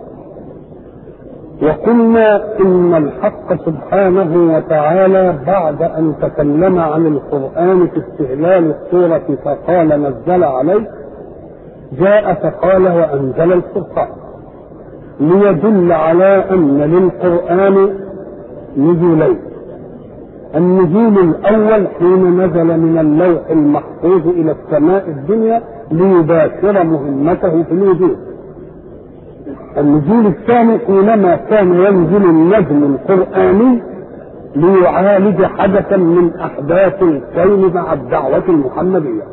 وقلنا ان الحق سبحانه وتعالى بعد ان تكلم عن القران في استهلال السوره فقال نزل عليه جاء فقال وانزل الفرقان ليدل على ان للقران نزولين النزول الاول حين نزل من اللوح المحفوظ الى السماء الدنيا ليباشر مهمته في الوجود النزول الثاني حينما كان ينزل النجم القرآني ليعالج حدثا من أحداث الكون مع الدعوة المحمدية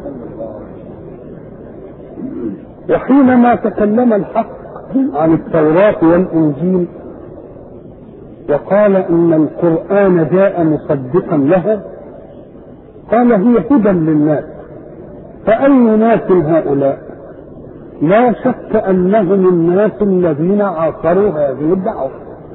وحينما تكلم الحق عن التوراة والإنجيل وقال إن القرآن جاء مصدقا لها قال هي هدى للناس فأي ناس هؤلاء لا شك انهم الناس الذين عاصروا هذه الدعوه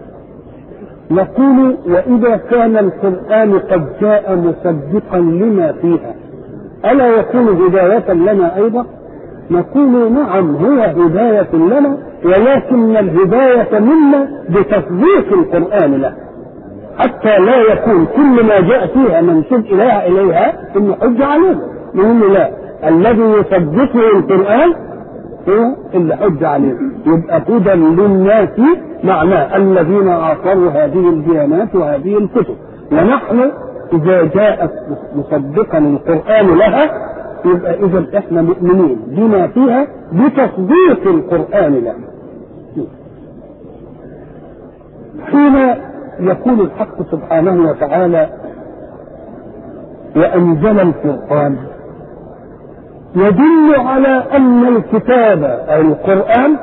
نقول واذا كان القران قد جاء مصدقا لما فيها الا يكون هدايه لنا ايضا نقول نعم هو هدايه لنا ولكن الهدايه منا بتصديق القران له حتى لا يكون كل ما جاء فيها منسوب اليها اليها انه حج عليه نقول لا الذي يصدقه القران هو اللي حج عليه يبقى هدى للناس معناه الذين عاصروا هذه الديانات وهذه الكتب ونحن اذا جاءت مصدقا القران لها يبقى اذا احنا مؤمنين بما فيها بتصديق القران لها حين يقول الحق سبحانه وتعالى وانزل الفرقان يدل على ان الكتاب او القران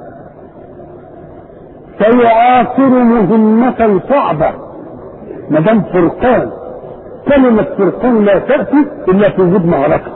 سيعاصر مهمة صعبة ما دام فرقان كلمة فرقان لا تأتي إلا في وجود معركة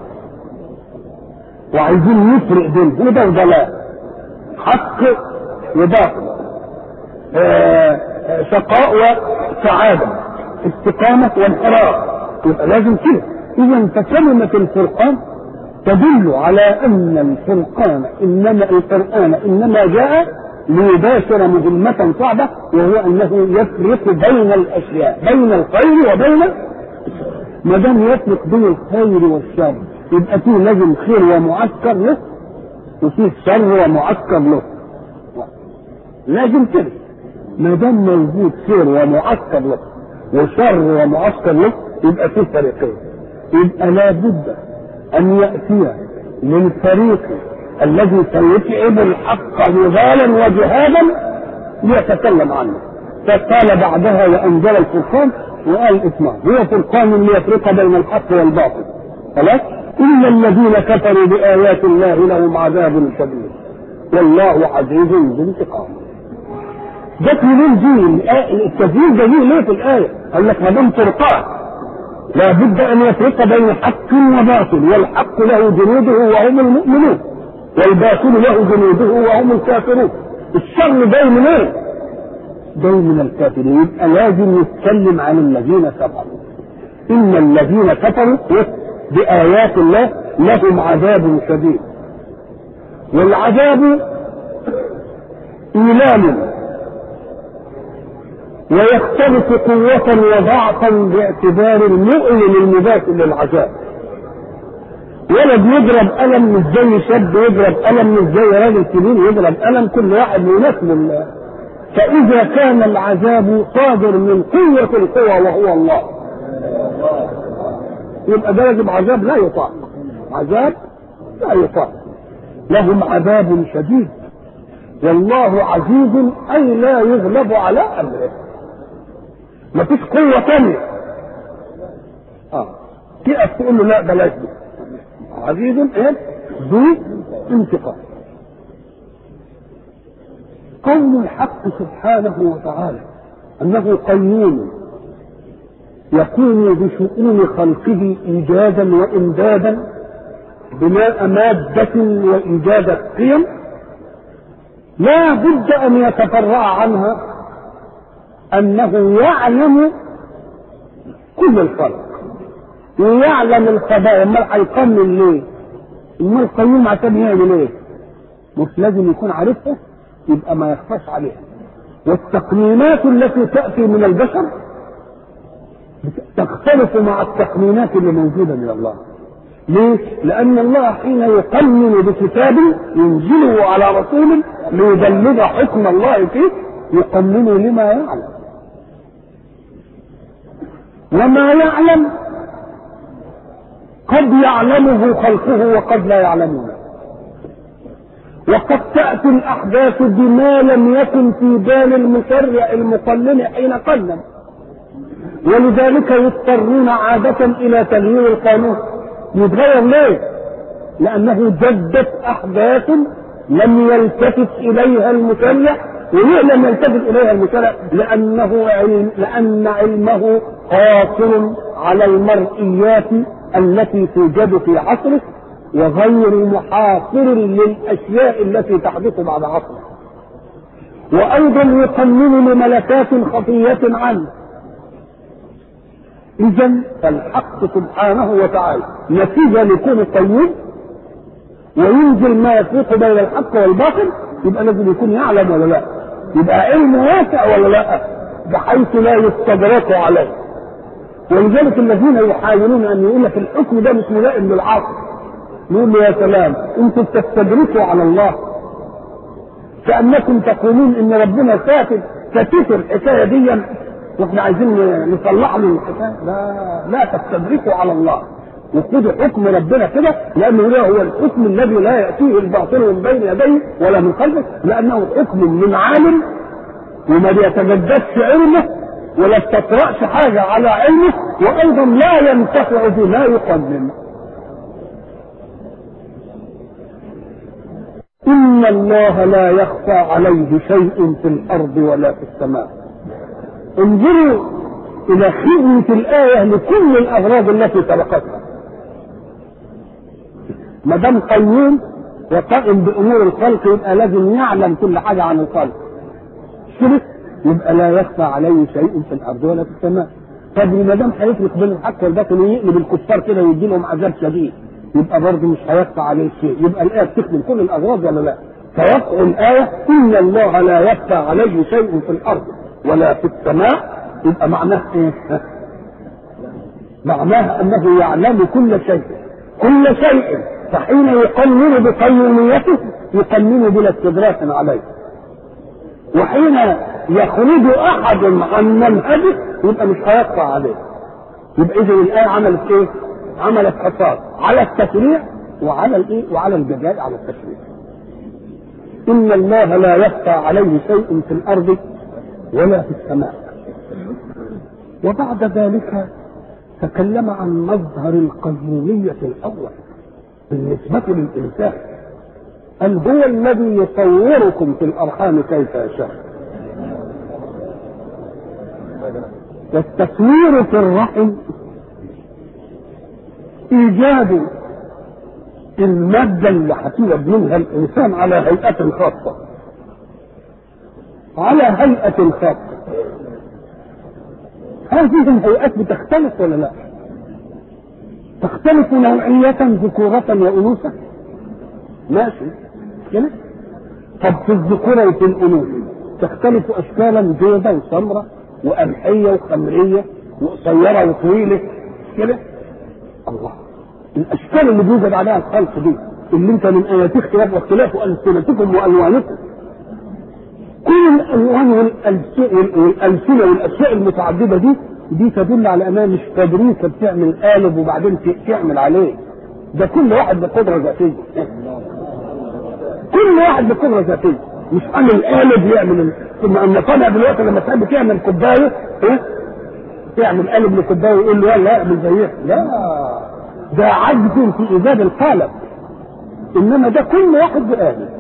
وعايزين نفرق بين هدى وضلال حق وباطل آه شقاء وسعادة استقامة وانحراف يبقى لازم كده إذا فكلمة الفرقان تدل على ان الفرقان انما القران انما جاء ليباشر مهمة صعبة وهو انه يفرق بين الاشياء بين الخير وبين ما دام يفرق بين الخير والشر يبقى فيه لازم خير ومعسكر له وفيه شر ومعسكر له لازم كده ما دام موجود خير ومعسكر له وشر ومعسكر له يبقى فيه فريقين يبقى لابد أن يأتي للفريق الذي سيتعب الحق نضالا وجهادا ليتكلم عنه فقال بعدها وأنزل الفرقان وقال اسمع هو فرقان ليفرق بين الحق والباطل خلاص إن الذين كفروا بآيات الله لهم عذاب شديد والله عزيز ذو انتقام جت منين دي التسجيل ده ليه في الآية؟ قال لك ما دام فرقان لا بد ان يفرق بين حق وباطل والحق له جنوده وهم المؤمنون والباطل له جنوده وهم الكافرون الشر جاي منين؟ جاي من الكافرين يبقى لازم يتكلم عن الذين كفروا ان الذين كفروا بايات الله لهم عذاب شديد والعذاب إيلام ويختلف قوة وضعفا باعتبار المؤلم المباشر للعذاب ولد يضرب قلم مش زي شاب يضرب قلم مش زي راجل كبير يضرب قلم كل واحد يناسب ال- فإذا كان العذاب صادر من قوة القوى وهو الله يبقى ده يجب عذاب لا يطاق عذاب لا يطاق لهم عذاب شديد والله عزيز أي لا يغلب على أمره ما فيش قوة تانية اه تقف تقول له لا بلاش دي عزيز ايه ذو انتقام قول الحق سبحانه وتعالى انه قيوم يقوم بشؤون خلقه ايجادا وامدادا بناء ماده وايجاد قيم لا بد ان يتفرع عنها انه يعلم كل الخلق ويعلم القضايا امال هيقنن ليه؟ امال القيوم عشان يعمل ايه؟ مش لازم يكون عارفها يبقى ما يخفاش عليها والتقنينات التي تاتي من البشر تختلف مع التقنينات اللي موجوده من الله ليه؟ لأن الله حين يقنن بكتاب ينزله على رسول ليبلغ حكم الله فيه يقننه لما يعلم وما يعلم قد يعلمه خلقه وقد لا يعلمونه وقد تأتي الأحداث بما لم يكن في بال المشرع المقنن حين قنن ولذلك يضطرون عادة إلى تغيير القانون يتغير ليه؟ لأنه جدت أحداث لم يلتفت إليها المشرع وليه لم يلتفت إليها المشرع؟ لأنه علم لأن علمه قاصر على المرئيات التي توجد في عصره وغير محاصر للأشياء التي تحدث بعد عصره وأيضا يقنن لملكات خفية عنه إذا فالحق سبحانه وتعالى نتيجة لكون القيوم وينزل ما يفرق بين الحق والباطل يبقى لازم يكون يعلم ولا لا يبقى علمه واسع ولا لا بحيث لا يستدرك عليه ولذلك الذين يحاولون ان يقول لك الحكم ده مش ملائم للعصر نقول له يا سلام انتم بتستدركوا على الله كانكم تقولون ان ربنا ساكت ستر الحكايه دي واحنا عايزين نصلح له الحكايه لا لا تستدركوا على الله وخذوا حكم ربنا كده لانه ده هو الحكم الذي لا ياتيه الباطل من بين يديه ولا من خلفه لانه حكم من عالم وما بيتجددش علمه ولا استطرأش حاجه على علمه وايضا لا ينتفع بما يقدم ان الله لا يخفى عليه شيء في الارض ولا في السماء انظروا الى خدمة الآية لكل الأغراض التي سبقتها. ما دام قيوم وقائم بأمور الخلق يبقى لازم يعلم كل حاجة عن الخلق. كده يبقى لا يخفى عليه شيء في الأرض ولا في السماء. طب ما دام هيفرق بين الحق والباطل ويقلب الكفار كده ويدي لهم عذاب شديد يبقى برضه مش هيخفى عليه شيء، يبقى الآية بتخدم كل الأغراض ولا لا؟ فوقع الآية إن الله لا يخفى عليه شيء في الأرض ولا في السماء يبقى معناه ايه؟ معناه انه يعلم كل شيء كل شيء فحين يقنن بقيوميته يقنن بلا استدراك عليه وحين يخرج احد عن منهجه يبقى مش هيقطع عليه يبقى اذا الايه عملت ايه؟ عملت حصار على التشريع وعلى الايه؟ وعلى الجزاء على التشريع ان الله لا يخفى عليه شيء في الارض ولا في السماء وبعد ذلك تكلم عن مظهر القيومية الأول بالنسبة للإنسان قال هو الذي يصوركم في الأرحام كيف يشاء والتصوير في الرحم إيجاد المادة اللي هتولد منها الإنسان على هيئة خاصة على هيئة خاصة هذه الهيئات بتختلف ولا لا؟ تختلف نوعية ذكورة وأنوثة ماشي كده طب في الذكورة وفي الأنوثة تختلف أشكالا بيضة وسمرة وقمحية وخمرية وقصيرة وطويلة كده الله الاشكال اللي بيوجد عليها الخلق دي اللي انت من اياتي اختلاف واختلاف السنتكم والوانكم كل الالوان والالسنه والاشياء المتعدده دي دي تدل على انها مش فابريكا بتعمل قالب وبعدين تعمل عليه ده كل واحد بقدره ذاتيه كل واحد بقدره ذاتيه مش انا القالب يعمل ثم اما طالع دلوقتي لما تحب تعمل كوبايه ايه تعمل قالب لكوبايه ويقول له يلا اعمل زيها لا ده عجز في ايجاد القالب انما ده كل واحد بقالب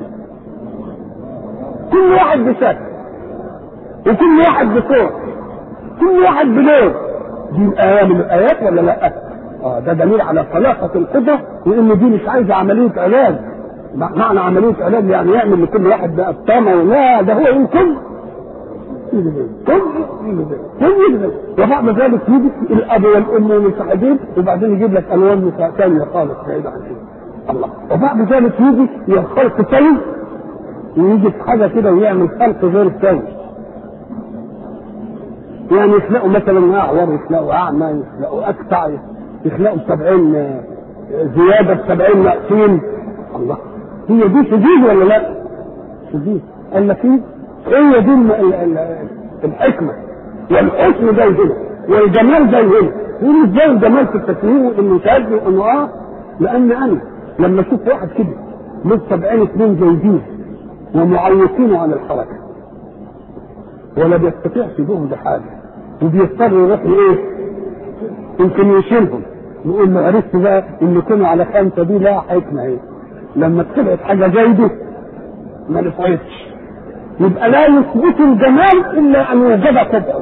كل واحد بشكل وكل واحد بصوت كل واحد بلون دي آية من الآيات ولا لا؟ اه ده دليل على طلاقة القدرة وإن دي مش عايزة عملية علاج معنى عملية علاج يعني يعمل لكل واحد بقى الطامة لا ده هو يمكن كل كل وبعد ذلك يجي الاب والام والمساعدين وبعدين يجيب لك الوان ثانيه خالص بعيده عن كده الله وبعد ذلك يجي الخلق ثاني ويجي في حاجه كده ويعمل خلق غير الثاني يعني يخلقوا مثلا اعور يخلقوا اعمى يخلقوا اكتع يخلقوا سبعين زياده بسبعين ناقصين الله هي دي شديد ولا لا؟ شديد قال لك ايه؟ هي دي الحكمه والحسن زي هنا والجمال زي هنا يقول ازاي الجمال في التسويق انه شاذ انه اه لان انا لما اشوف واحد كده له 70 اثنين زوجين ومعوقين عن الحركه ولا بيستطيعش يدوهم بحاجه وبيضطر يروح لايه؟ يمكن يشيلهم نقول له عرفت بقى ان كانوا على خمسه دي لا حكمه اهي لما طلعت حاجه زايده ما نفعتش يبقى لا يثبت الجمال الا ان يوجد قدر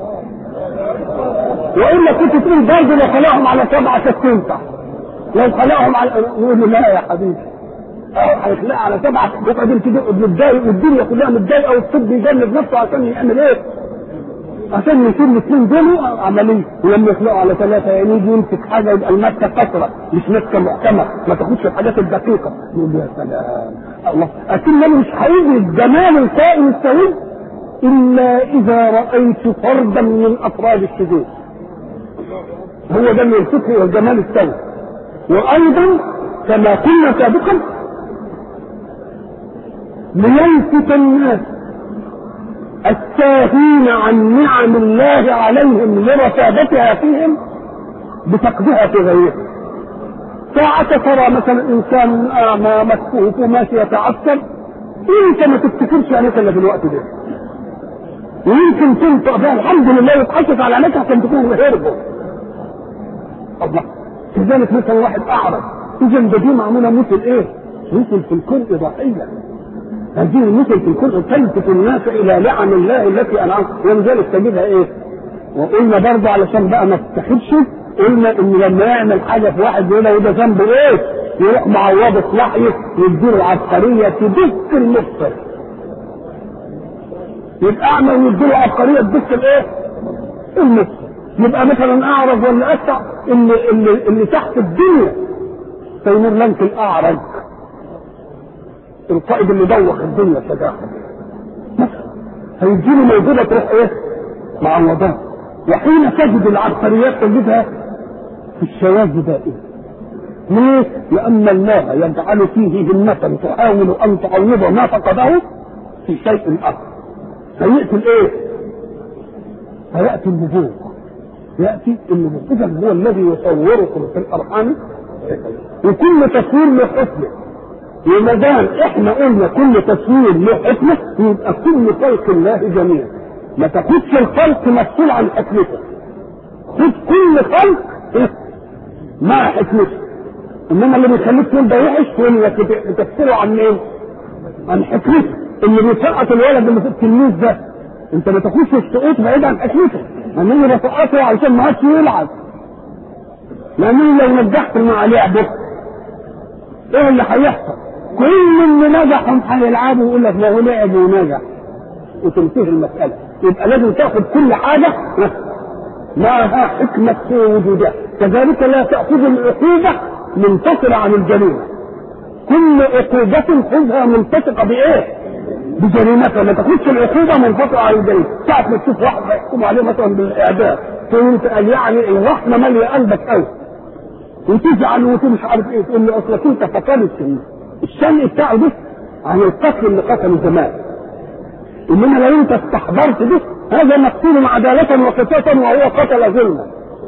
والا كنت تقول برضه لو خلاهم على سبعه كانت تنفع لو خلاهم على يقول له لا يا حبيبي هيخلقها على سبعه وبعدين تيجي متضايق والدنيا كلها متضايقه والطب يجنب نفسه عشان يعمل ايه؟ عشان يشيل الاثنين دول عمليه ولما يخلقوا على ثلاثه يعني يجي يمسك حاجه يبقى المسكه كثره مش مسكه محكمه ما تاخدش الحاجات الدقيقه يقول يا سلام الله اكن مش هيجي الجمال الكائن السوي الا اذا رايت فردا من افراد الشذوذ هو ده اللي يمسكه الجمال السوي وايضا كما قلنا سابقا ليلفت الناس الساهين عن نعم الله عليهم لرتابتها فيهم بفقدها في غيرهم ساعة ترى مثلا انسان اعمى مكفوف وماشي يتعثر انت ما تفتكرش عليك الا في الوقت ده ويمكن تنطق بها الحمد لله يتحسس على عينك عشان تكون هربه الله لذلك مثلا واحد اعرض اذا ده دي معموله مثل ايه؟ مثل في الكون اضافيه هذه المثل في الكون تلفت الناس الى نعم الله التي انعم ولذلك تجدها ايه؟ وقلنا برضه علشان بقى ما تتخذش قلنا ان لما يعمل حاجه في واحد يقول له ده ذنبه ايه؟ يروح معوضه صلاحيه يديله العبقريه تدك المبصر. يبقى اعمى ويديله عبقريه تدك الايه؟ المبصر. يبقى مثلا اعرج ولا اسع اللي اللي اللي تحت الدنيا تيمور لنك الاعرج القائد اللي دوخ الدنيا شجاعه هيجيله موجوده تروح ايه؟ معوضات وحين تجد العبقريات تجدها في الشواذ دائما ليه؟ لأن الله يجعل فيه همة تحاول أن تعوض ما فقده في شيء آخر. فيأتي الإيه؟ فيأتي النبوغ. يأتي النبوغ، إذا هو الذي يصوركم في الأرحام وكل تصوير له حكمه. وما دام احنا قلنا كل تصوير له حكمه يبقى كل خلق الله جميعا. ما تاخدش الخلق مسؤول عن حكمته. خد كل خلق مع حكمته. انما اللي بيخليك تقول ده وحش تقول لك بتفسره عن مين؟ عن حكمته اللي بيسقط الولد اللي في التلميذ ده انت ما تاخدش السقوط بعيد عن حكمته لانه بسقطه علشان ما عادش يلعب لانه لو نجحت مع لعبه ايه اللي هيحصل؟ كل اللي نجحهم هيلعبوا ويقول لك ما هو لعب ونجح وتنتهي المساله يبقى لازم تاخد كل حاجه معها حكمه وجودها كذلك لا تاخذ العقوبه منفصلة عن الجريمة كل عقوبة خذها ملتصقة بإيه؟ بجريمتها ما تاخدش العقوبة منفصلة عن الجريمة ساعة ما تشوف واحد يحكم عليه مثلا بالإعدام تقول أنت قال يعني الرحمة مالية قلبك أوي وتزعل ومش عارف ايه تقول له اصلك انت فقدت الشنق بتاعه ده عن القتل اللي قتله زمان انما لو انت استحضرت ده هذا مقتول عدالة وقصاصا وهو قتل ظلما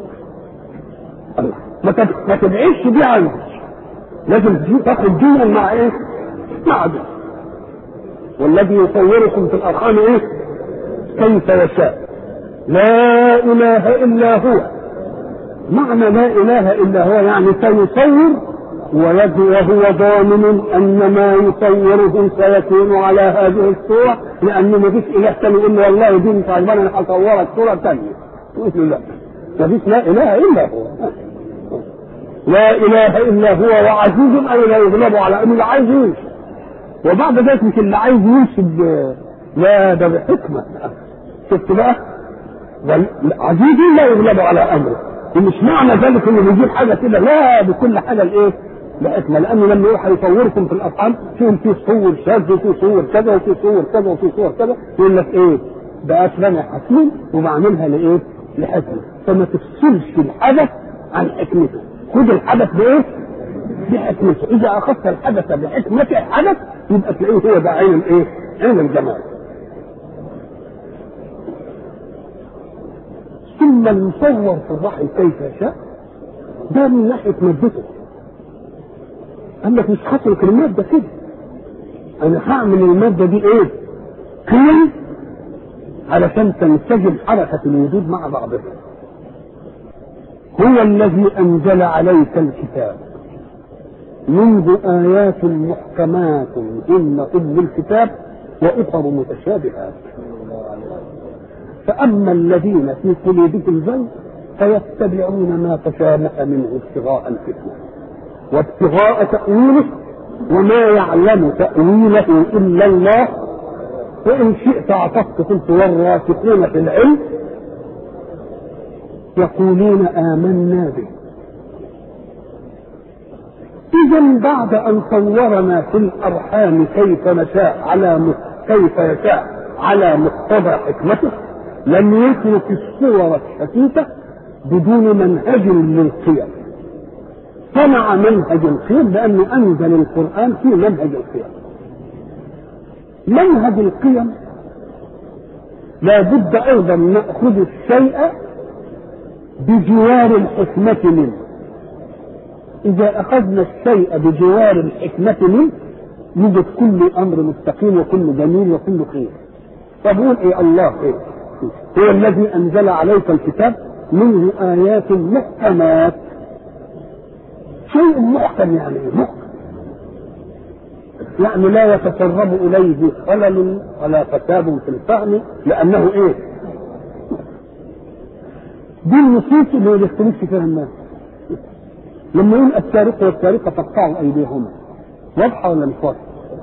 ما ما تبعدش دي عنه لازم تاخد دينا مع ايه؟ مع ده والذي يصوركم في الارحام ايه؟ كيف يشاء لا اله الا هو معنى لا اله الا هو يعني سيصور وهو ضامن ان ما يصوره سيكون على هذه الصوره لان ما فيش اله ثاني يقول له والله دي مش عجباني انا هصورك صوره ثانيه تقول له لا ما فيش لا اله الا هو لا اله الا هو وعزيز اي لا يغلب على انه عايز يمشي وبعد ذلك مش اللي عايز يمشي لا ده بحكمه شفت بقى عزيز لا يغلب على امره ومش معنى ذلك انه بيجيب حاجه كده لا بكل حاجه الايه؟ بحكمه لانه لما يروح يصوركم في الافعال فيهم في صور شاذ وفي صور كذا وفي صور كذا وفي صور كذا يقول لك ايه؟ ده اسلام حكيم وبعملها لايه؟ لحكمه فما تفصلش الحدث عن حكمته خد الحدث بايه؟ بحكمته اذا اخذت الحدث بحكمه الحدث يبقى تلاقيه هو ده عين الايه؟ عين الجمال ثم المصور في الرحم كيف يشاء ده من ناحيه مادته قال لك مش هترك الماده كده انا هعمل الماده دي ايه؟ قيم علشان تنسجم حركه الوجود مع بعضها هو الذي انزل عليك الكتاب منذ آيات محكمات هن أم الكتاب وأخر متشابهات فأما الذين في قلوبهم زيغ فيتبعون ما تشابه منه ابتغاء الفتنة وابتغاء تأويله وما يعلم تأويله إلا الله وإن شئت أعطفت قلت والراسخون في العلم يقولون آمنا به إذا بعد أن صورنا في الأرحام كيف نشاء على كيف يشاء على مقتضى حكمته لم يترك الصور الشتيتة بدون منهج للقيم صنع منهج القيم لأنه أنزل القرآن في منهج القيم منهج القيم لا بد أيضا نأخذ الشيء بجوار الحكمة منه إذا أخذنا الشيء بجوار الحكمة منه يوجد كل أمر مستقيم وكل جميل وكل خير طب قول إيه الله إيه هو الذي أنزل عليك الكتاب منه آيات محكمات شيء محكم يعني إيه محكم يعني لا يتسرب إليه خلل ولا فساد في الفهم لأنه إيه دي النصوص اللي ما يختلفش فيها الناس لما يقول السارق والسارقة فاقطعوا أيديهما واضحة ولا مش واضحة؟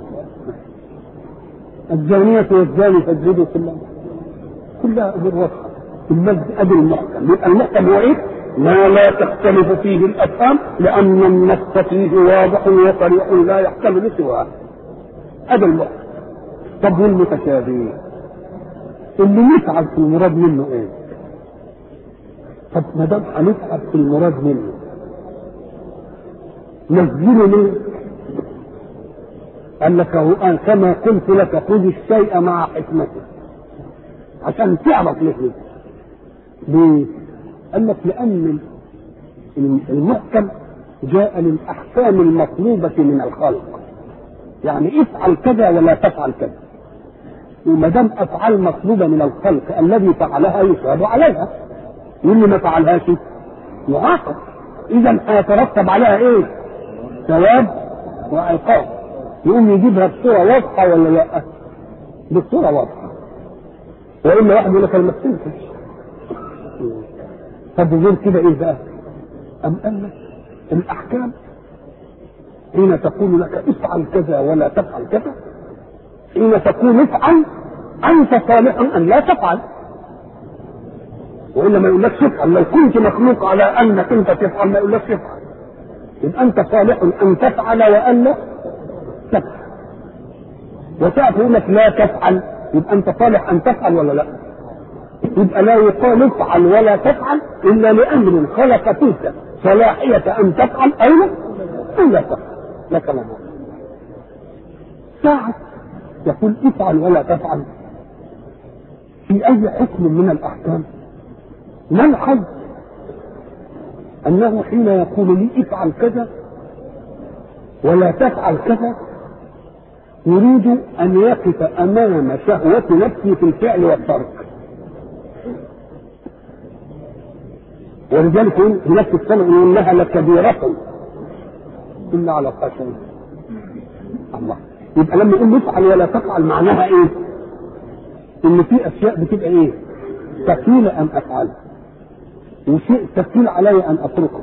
الزانية والزاني فاجلدوا كلهم كلها أمور واضحة المجد أدي المحكم يبقى المحكم هو إيه؟ ما لا تختلف فيه الأفهام لأن النص فيه واضح وصريح لا يحتمل سواه هذا المحكم طب والمتشابه اللي نتعب في المراد منه ايه؟ طب ما دام هنتعب في المراد منه نزله ليه؟ قال لك هو أن كما قلت لك خذ الشيء مع حكمته عشان تعرف ليه ليه؟ قال لك لأن المحكم جاء للأحكام المطلوبة من الخلق يعني افعل كذا ولا تفعل كذا وما دام افعال مطلوبه من الخلق الذي فعلها يثاب عليها واللي ما فعلهاش يعاقب اذا هيترتب عليها ايه؟ ثواب وعقاب يقوم يجيبها بصوره واضحه ولا لا؟ بصوره واضحه والا واحد يقول لك انا ما فهمتش طب غير كده ايه بقى؟ ام قال لك الاحكام حين تقول لك افعل كذا ولا تفعل كذا حين تقول افعل انت صالح ان لا تفعل والا ما يقولكش افعل لو كنت مخلوق على انك انت تفعل ما يقولكش افعل يبقى انت صالح ان تفعل والا تفعل وتعرف يقول لك لا تفعل يبقى انت صالح ان تفعل ولا لا يبقى لا يقال افعل ولا تفعل الا لامر خلق فيك صلاحية أن تفعل أو لا أو لا تفعل لا كلام ساعة يقول افعل ولا تفعل في أي حكم من الأحكام نلحظ أنه حين يقول لي افعل كذا ولا تفعل كذا يريد أن يقف أمام شهوة نفسه في الفعل والترك ولذلك هناك السنة يقول لها لكبيرة إلا على الخشن الله يبقى لما يقول افعل ولا تفعل معناها ايه؟ ان في اشياء بتبقى ايه؟ ثقيلة ان افعلها وشيء ثقيل علي ان اتركه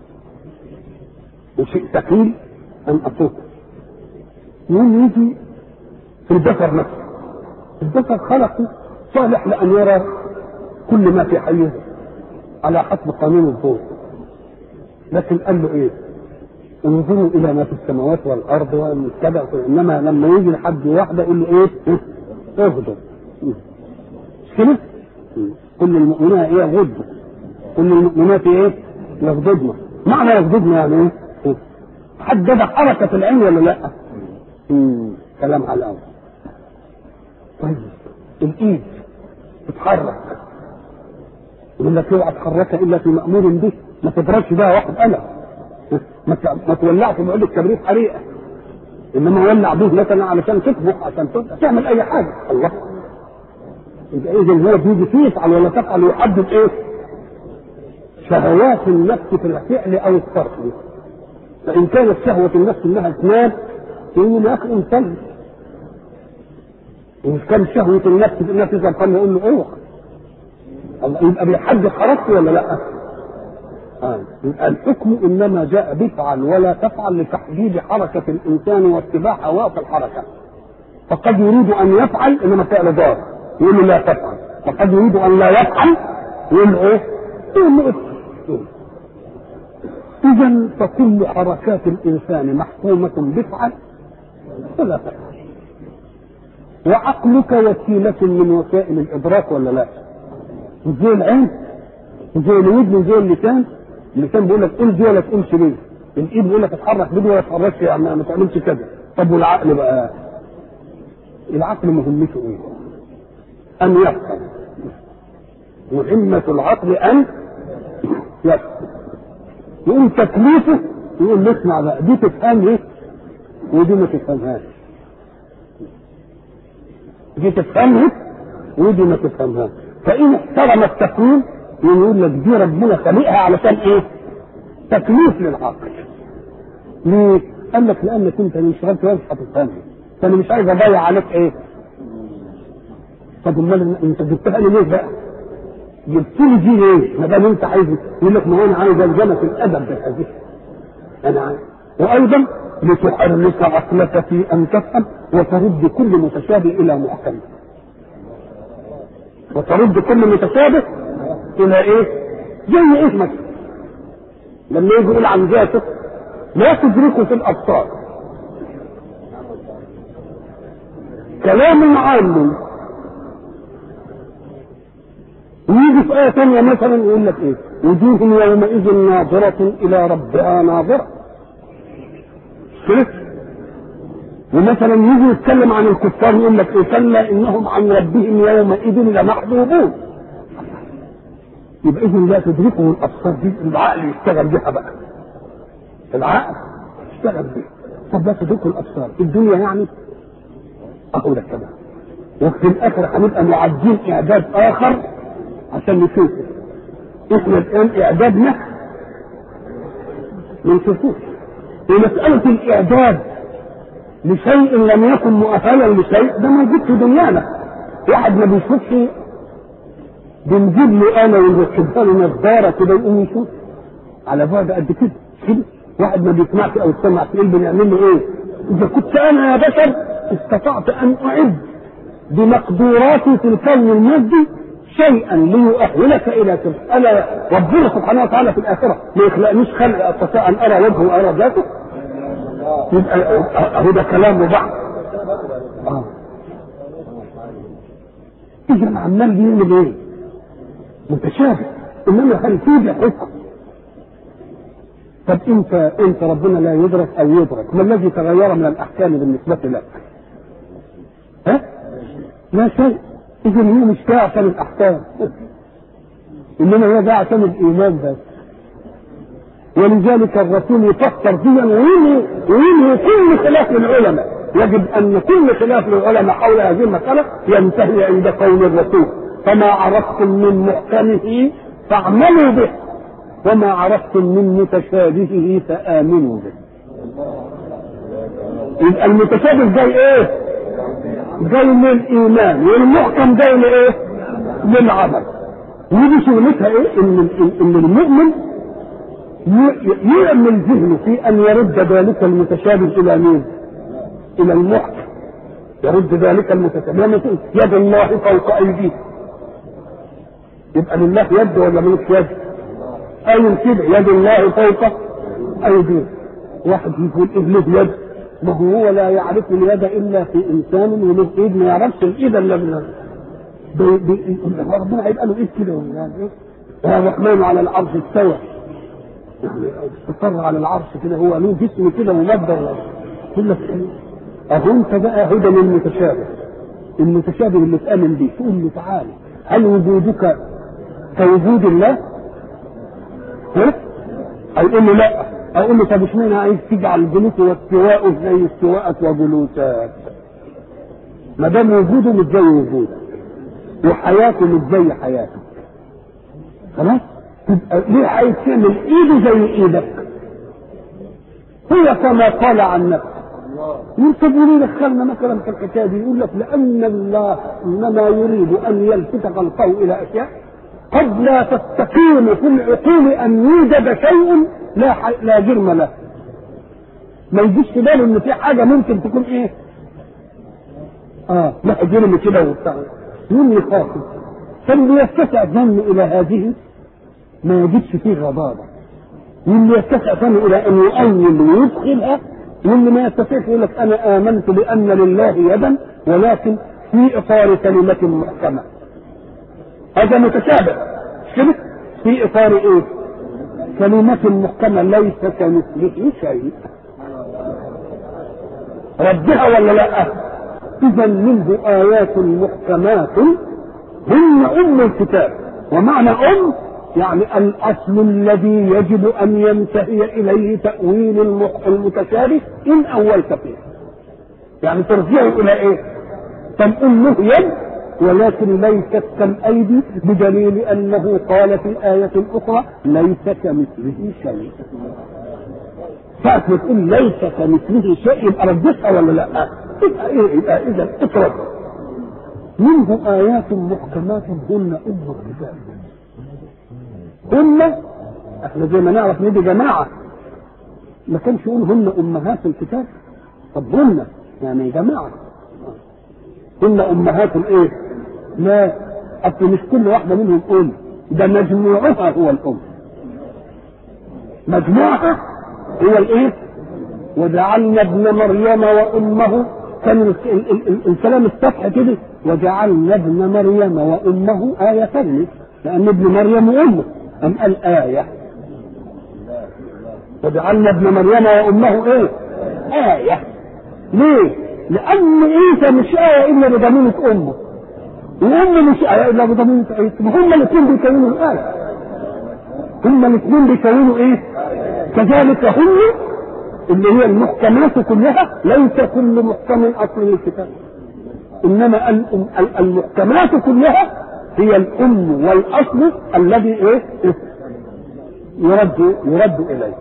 وشيء ثقيل ان اتركه يقول يجي في البشر نفسه البشر خلقه صالح لان يرى كل ما في حيه على حسب قانون الضوء لكن قال له ايه؟ انظروا الى ما في السماوات والارض والكذا انما لما يجي لحد واحده يقول له ايه؟ اغدر مش كده؟ كل المؤمنات ايه غد كل المؤمنات ايه؟ يغضبن معنى يغضبن يعني ايه؟ حدد حركه العين ولا لا؟ مم. كلام على الاول طيب الايد تتحرك يقول لك اوعى تحركها الا في مامور به ما تضربش بها واحد قلم ما ما تولعش بعود الكبريت حريقه انما ولع به مثلا علشان تطبخ عشان تعمل اي حاجه الله يبقى اذا هو بيجي فيه يفعل ولا تفعل ويحدد ايه؟ شهوات النفس في الفعل او الترك فان كانت شهوه النفس انها تنام يقول يا اخي انسان وإن كان شهوة النفس في النفس يقول له اوعى الله يبقى بيحدد حركته ولا لا؟ آه. الحكم انما جاء بفعل ولا تفعل لتحديد حركه الانسان واتباع هواه في الحركه فقد يريد ان يفعل انما فعل ضار يقول له لا تفعل وقد يريد ان لا يفعل يقول له ايه؟ يقول له اذا فكل حركات الانسان محكومه بفعل ولا تفعل وعقلك وسيله من وسائل الادراك ولا لا؟ زي العين زي الودن زي اللسان اللسان بيقول لك قول دي ولا تقولش ليه الايد بيقول لك اتحرك بدي ولا تتحركش يعني ما تعملش كذا طب والعقل بقى العقل مهمته ايه؟ ان يفهم مهمة العقل ان يفهم يقوم تكليفه يقول له اسمع بقى دي تفهم ايه ودي ما تفهمهاش دي تفهمها ودي ما تفهمهاش فإن احترم التكوين يقول لك دي ربنا خلقها علشان ايه؟ تكليف للعقل. ليه؟ قال لك لانك انت اللي اشتغلت مش هتفهمها. فانا مش عايز اضيع عليك ايه؟ طب امال انت جبتها لي ليه بقى؟ جبت لي دي ليه؟ ما دام انت عايز يقول لك ما انا عايز الجنه في الادب بالحديث. انا عايز وايضا لتحرك عقلك في ان تفهم وترد كل متشابه الى محكم. وترد كل متشابه الى ايه؟ زي ايه مثلا؟ لما يجي يقول عن ذاته لا تدركه في الابصار كلام عام ويجي في آية ثانية مثلا يقول لك إيه؟ وجوه يومئذ ناظرة إلى ربها ناظرة. كده؟ ومثلا يجي يتكلم عن الكفار يقول لك إيه؟ كلا إنهم عن ربهم يومئذ لمحجوبون. يبقى إذا لا تدركه الأبصار دي العقل يشتغل بها بقى. العقل يشتغل بها. طب لا تدركه الأبصار، الدنيا يعني أهو ده كمان. وفي الآخر هنبقى معدين إعداد آخر عشان نشوفه احنا الان اعدادنا ما نشوفوش ومسألة الإعداد لشيء لم يكن مؤهلا لشيء ده موجود في دنيانا واحد ما بيشوفش بنجيب له انا ونركبها له نظاره كده يقوم يشوف على بعد قد كده كده واحد ما بيسمعش او يسمع في قلبه نعمل له ايه؟ اذا كنت انا يا بشر استطعت ان اعد بمقدوراتي في الكون المادي شيئا ليؤهلك الى تلك الا ربنا سبحانه وتعالى في الاخره ما يخلقنيش خلق استطيع ان ارى وجهه وارى ذاته يبقى اهو ده كلام وبعض اه اذا عمال بيعمل ايه؟ متشابه انما هل في حكم طب انت انت ربنا لا يدرك او يدرك ما الذي تغير من الاحكام بالنسبه لك؟ ها؟ لا شيء اذا هي مش جايه عشان الاحكام انما هي جايه عشان الايمان بس ولذلك الرسول يفكر فيها وينهي وينهي كل خلاف للعلماء يجب ان كل خلاف للعلماء حول هذه المساله ينتهي عند قول الرسول فما عرفتم من محكمه فاعملوا به وما عرفتم من متشابهه فامنوا به يبقى المتشابه جاي ايه جاي من الايمان والمحكم جاي لايه للعمل ودي شغلتها ايه ان ان المؤمن يعمل ذهنه في ان يرد ذلك المتشابه الى مين الى المحكم يرد ذلك المتشابه لما تقول يد الله فوق ايديه يبقى لله يد ولا ملوش يد قايل كده يد الله فوق ايديه واحد يقول ابن يد ما هو لا يعرف اليد الا في انسان وله ايد ما يعرفش الايد الا من ربنا هيبقى له ايد كده يعني ايه الرحمن على العرش استوى يعني استقر على العرش كده هو له جسم كده ممدد كل لك اهو انت بقى هدى للمتشابه المتشابه اللي تامن بيه تقول له تعالى هل وجودك كوجود الله؟ ها؟ هيقول له لا اقول له طب اشمعنى عايز تجعل جلوسه واستواءه زي استواءك وجلوسك ما دام وجوده مش زي وجودك وحياته مش زي حياتك خلاص تبقى ليه عايز تعمل ايده زي ايدك هي كما قال عن نفسه ينسب ليه دخلنا مثلا في الحكايه يقول لك لان الله انما يريد ان يلفت خلقه الى اشياء قد لا تستقيم في العقول ان يوجد شيء لا ح... لا جرم له ما يجيش في باله ان في حاجه ممكن تكون ايه اه لا جرم كده وبتاع يوم يخاطب فاللي يتسع ظن الى هذه ما يجدش فيه غضاضه واللي يتسع ظنه الى ان يؤول ويدخلها واللي ما يستطيع يقول لك انا امنت بان لله يدا ولكن في اطار كلمه محكمه هذا متشابه مش كده في اطار ايه كلمة محكمة ليس كمثله شيء ردها ولا لا اذا منه ايات محكمات هن ام الكتاب ومعنى ام يعني الاصل الذي يجب ان ينتهي اليه تاويل المتشابه ان اولت فيه يعني ترجعه الى ايه تنقل له يد ولكن ليست كالايدي بدليل انه قال في آية أخرى ليس كمثله شيء. ساعة ما تقول ليس كمثله شيء يبقى ردتها ولا لا؟ يبقى ايه؟ يبقى اذا اطرد. منه آيات محكمات هن أم الكتاب. هن احنا زي ما نعرف ندي جماعة ما كانش يقول هن أمهات الكتاب. طب هن يعني جماعة هن امهات الايه؟ لا اصل مش كل واحده منهم ام ده مجموعها هو الام مجموعها هو الايه؟ وجعلنا ابن مريم وامه كان ال- ال- ال- الكلام السطح كده وجعلنا ابن مريم وامه آيتين لأن ابن مريم وامه أم قال آية وجعلنا ابن مريم وامه ايه؟ آية ليه؟ لأن عيسى مش آية إلا بضمينة أمه وأمه مش آية إلا بضمينة عيسى ما هما الاثنين بيكونوا الآية هما الاثنين بيكونوا إيه؟ كذلك هم اللي هي المحكمات كلها ليس كل محكم أصل الكتاب إنما ال- ال- المحكمات كلها هي الأم والأصل الذي إيه؟ يرد يرد إليه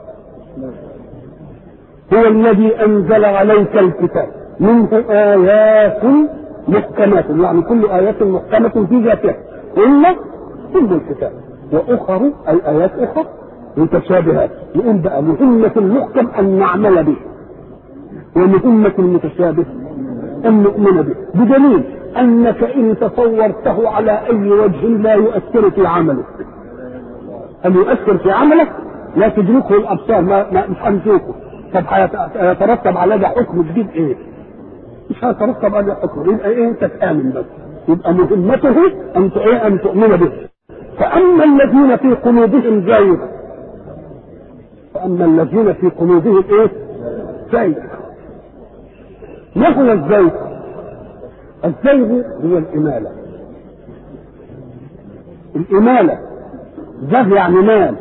هو الذي أنزل عليك الكتاب منه آيات محكمات يعني كل آيات محكمة في ذاتها إلا كل الكتاب وأخر أي آيات أخرى متشابهات يقول بقى مهمة المحكم أن نعمل به ومهمة المتشابه أن نؤمن به بدليل أنك إن تصورته على أي وجه لا يؤثر في عملك أن يؤثر في عملك لا تدركه الأبصار ما, ما مش هنشوفه طب هيترتب على ده حكم جديد إيه؟ مش هيترتب على حكم يبقى إيه أنت تآمن بس يبقى مهمته أن إيه أن تؤمن به فأما الذين في قلوبهم زيغ فاما الذين في قلوبهم ايه زيغ ما هو الزيغ الزيغ هو الاماله الاماله زغ يعني مال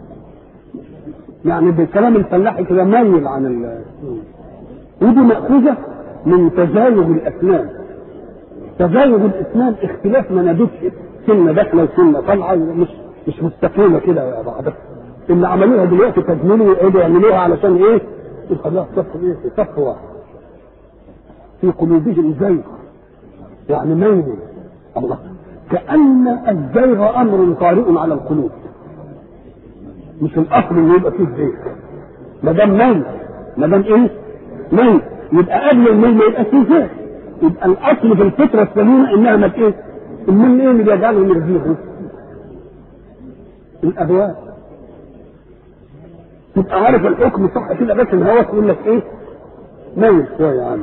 يعني بالكلام الفلاحي كده ميل عن ال ودي مأخوذة من تزايد الأسنان تزايد الأسنان اختلاف منابتها سنة داخلة وسنة طالعة مش مش مستقيمة كده يا بعضها اللي عملوها دلوقتي تجميل ويقعدوا يعملوها علشان ايه؟ يخلوها في صف ايه؟ في صف واحد في قلوبهم زيغ يعني ميل الله كأن الزيغ أمر طارئ على القلوب مش الأصل إنه يبقى فيه زيغ ما دام ميل ما دام إيه؟ ميل يبقى قبل الميل ما يبقى فيه زيغ يبقى الأصل في الفطرة السليمة إنها ما إيه؟ الميل إيه اللي بيجعلهم يرزيغوا؟ الأهواء تبقى عارف الحكم صح كده بس الهوى يقول لك إيه؟ ميل شوية عنه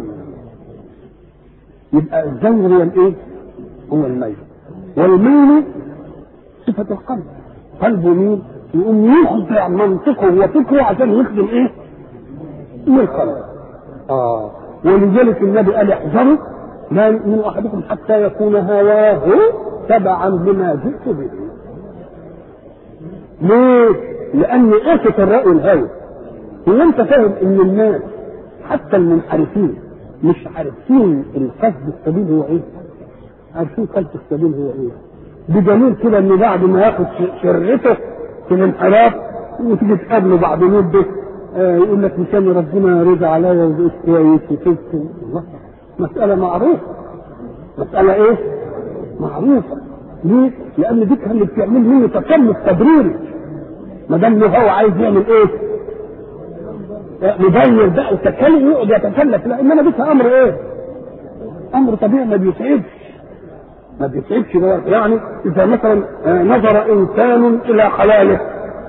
يبقى الزيغ هو الإيه؟ هو الميل والميل صفة القلب قلبه مين يقوم يخضع منطقه وفكره عشان يخدم ايه من القلب اه ولذلك النبي قال احذروا لا يؤمن احدكم حتى يكون هواه تبعا لما جئت به ليه؟ لأن آفة الرأي الهوى هو أنت فاهم إن الناس حتى المنحرفين مش عارفين القصد السبيل هو إيه؟ عارفين قصد السبيل هو إيه؟ بدليل كده إن بعد ما ياخد شرته في الانحراف وتيجي تقابله بعد مدة آه يقول لك مشان ربنا رضى عليا وبقيت كويس وكذا الله مسألة معروفة مسألة إيه؟ معروفة ليه؟ لأن دي كان اللي بتعمل منه تكلف تبريري ما دام له هو عايز يعمل إيه؟ مبرر بقى وتكلف يقعد يتكلف لا إنما دي أمر إيه؟ أمر طبيعي ما بيتعبش ما بيتعبش يعني إذا مثلا نظر إنسان إلى حلاله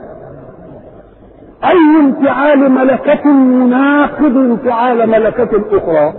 أي انفعال ملكة يناقض انفعال ملكة أخرى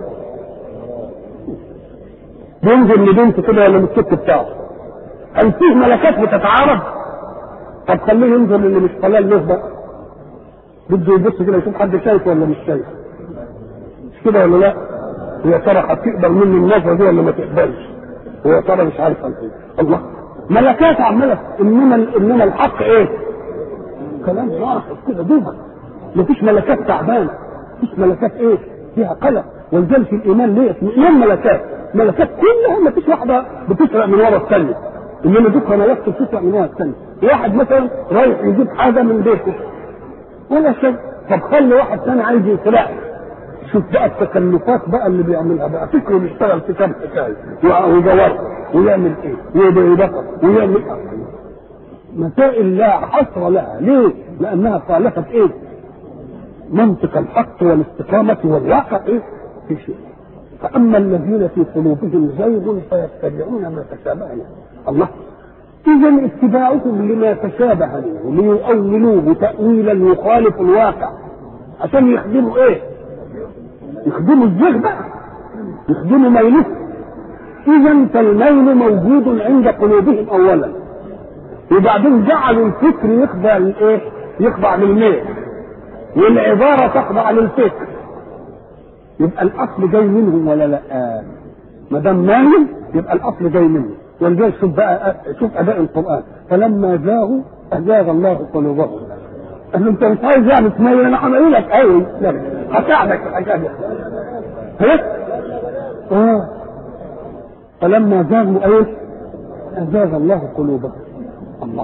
بينزل لبنت كده ولا من الست بتاعه هل فيه ملكات بتتعارض؟ طب خليه ينزل اللي مش حلال له بقى بده يبص كده يشوف حد شايف ولا مش شايف مش كده ولا لا؟ ويا ترى هتقبل مني النظره دي ولا ما تقبلش؟ ويا ترى مش عارف ايه الله ملكات عماله انما انما الحق ايه؟ كلام واحد كده دوبك مفيش ملكات تعبانه مفيش ملكات ايه؟ فيها قلق ولذلك الايمان ليه؟ الايمان ملكات ملكات كلها ما فيش واحده بتسرق من ورا الثانيه انما دول ملكات بتسرق من ورا الثانيه واحد مثلا رايح يجيب حاجه من بيته ولا شيء طب خلي واحد ثاني عايز يسرقها شوف بقى التكلفات بقى اللي بيعملها بقى فكره بيشتغل في كام حكايه ويجوز ويعمل ايه ويبقى ويعمل مسائل لا حصر لها ليه؟ لانها خالفت ايه؟ منطق الحق والاستقامه والواقع ايه؟ في شيء فاما الذين في قلوبهم زيغ فيتبعون ما تشابه له الله اذا اتباعهم لما تشابه له ليؤولوه تاويلا يخالف الواقع عشان يخدموا ايه؟ يخدموا الزيغ بقى يخدموا ميله اذا فالميل موجود عند قلوبهم اولا وبعدين جعلوا الفكر يخضع للايه؟ يخضع للميل والعباره تخضع للفكر يبقى الاصل جاي منهم ولا لا؟ آه. ما دام مايل يبقى الاصل جاي منه ولذلك شوف بقى شوف اداء القران فلما زاغوا ازاغ الله قلوبهم قال له انت مش عايز يعني تميل انا عملوا لك قوي هساعدك في الحاجه دي ها؟ اه فلما زاغوا ايه؟ ازاغ الله قلوبهم الله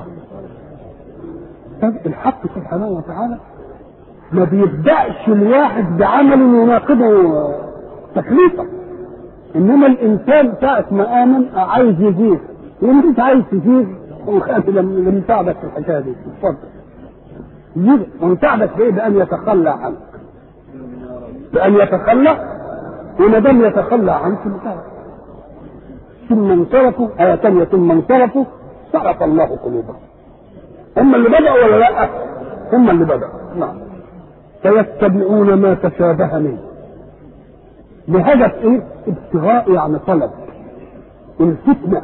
الحق سبحانه وتعالى ما بيبدأش الواحد بعمل يناقضه تكليفه انما الانسان ساعة ما امن عايز يزيد وانت انت عايز تزيد وخاف لما يساعدك في الحكايه دي اتفضل يزيد ويساعدك بايه؟ بان يتخلى عنك بان يتخلى وما دام يتخلى عنك مساعدك ثم انصرفوا آية ثانية ثم انصرفوا صرف الله قلوبهم هم اللي بدأوا ولا لا؟ هم اللي بدأوا نعم فيتبعون ما تشابه منه بهدف ايه؟ ابتغاء يعني طلب الفتنة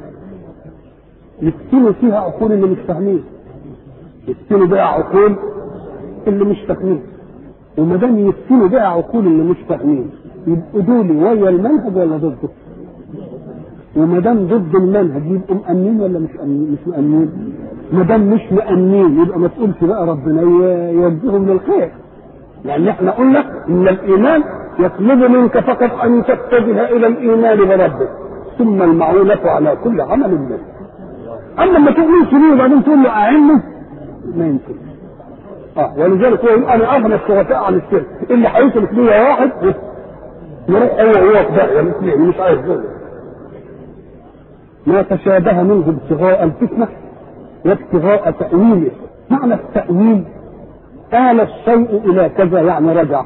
يفتنوا فيها عقول اللي مش فاهمين يفتنوا بها عقول اللي مش فاهمين وما دام يفتنوا بقى عقول اللي مش فاهمين يبقوا دول ويا المنهج ولا ضده؟ وما دام ضد المنهج يبقوا مأمنين ولا مش مأمنين؟ مش مأمنين؟ ما دام مش مأمنين يبقى ما تقولش بقى ربنا يوجههم للخير. لأن احنا قلنا إن الإيمان يطلب منك فقط أن تتجه إلى الإيمان بربك ثم المعونة على كل عمل منه. أما لما تؤمنش بيه وبعدين تقول له أعني ما يمكن. اه ولذلك هو يقول انا اغنى الشركاء عن الشرك اللي هيشرك بيا واحد يروح هو هو في داهيه مثلي مش عايز دول ما تشابه منه ابتغاء الفتنه وابتغاء تاويله معنى التاويل آل الشيء الى كذا يعني رجع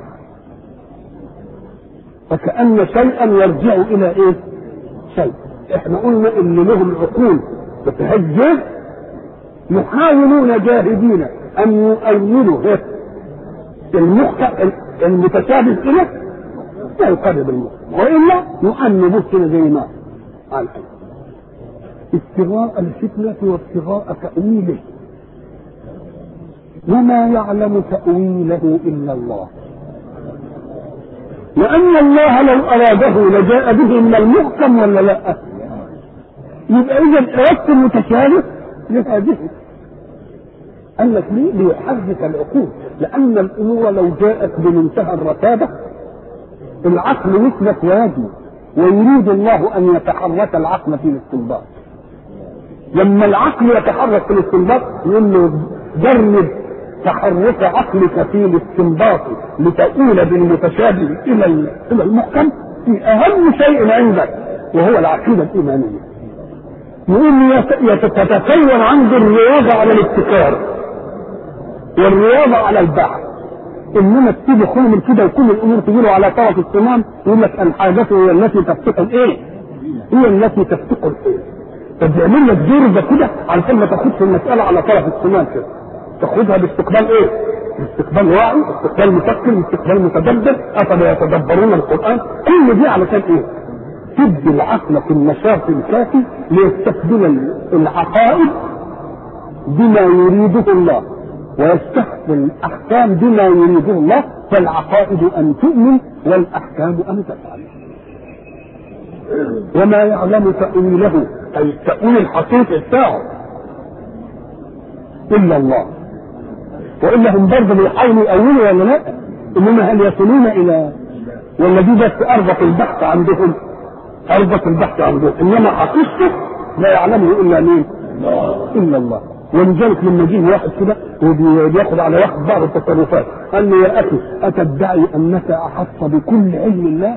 فكأن شيئا يرجع الى ايه؟ شيء احنا قلنا ان لهم عقول بتهجر يحاولون جاهدين ان يؤولوا المحكم المتشابه اليه لا يقرب المحكم والا يؤمنوا كده زي ما قال ابتغاء الفتنة وابتغاء تأويله وما يعلم تأويله إلا الله لأن الله لو أراده لجاء به من المحكم ولا لا يبقى إذا إرادة المتشابه لها ذهن قال لك ليه؟ ليحرك العقول لأن الأمور لو جاءت بمنتهى الرتابة العقل مثلك وادي ويريد الله أن يتحرك العقل في الاستنباط لما العقل يتحرك في الاستنباط يقول له جرب تحرك عقلك في الاستنباط لتؤول بالمتشابه إلى إلى المحكم في أهم شيء عندك وهو العقيدة الإيمانية يقول تتكون عنده الرياضة على الابتكار والرياضة على البحث انما تسيب خلم كده وكل الامور تجي له على طرف الصمام يقول لك الحاجات هي التي تفتق الايه؟ هي التي تفتق الايه؟ طب يعمل لك جرده كده علشان ما تاخدش المساله على طرف الصمام كده تاخدها باستقبال ايه؟ باستقبال واعي، استقبال مفكر، استقبال متدبر، افلا يتدبرون القران، كل دي علشان ايه؟ تدي العقل في النشاط الكافي ليستقبل العقائد بما يريده الله ويستحسن الاحكام بما يريده الله فالعقائد ان تؤمن والاحكام ان تفعل وما يعلم تأويله أي التأويل الحقيقي بتاعه إلا الله وإلا هم برضه بيحاولوا يأولوا ولا لا؟ إنما هل يصلون إلى ولا دي بس أربط البحث عندهم أربط البحث عندهم إنما حقيقته لا يعلمه إلا مين؟ إلا الله ولذلك لما جه واحد كده وبياخد على واحد بعض التصرفات قال له يا اخي اتدعي انك احط بكل علم الله؟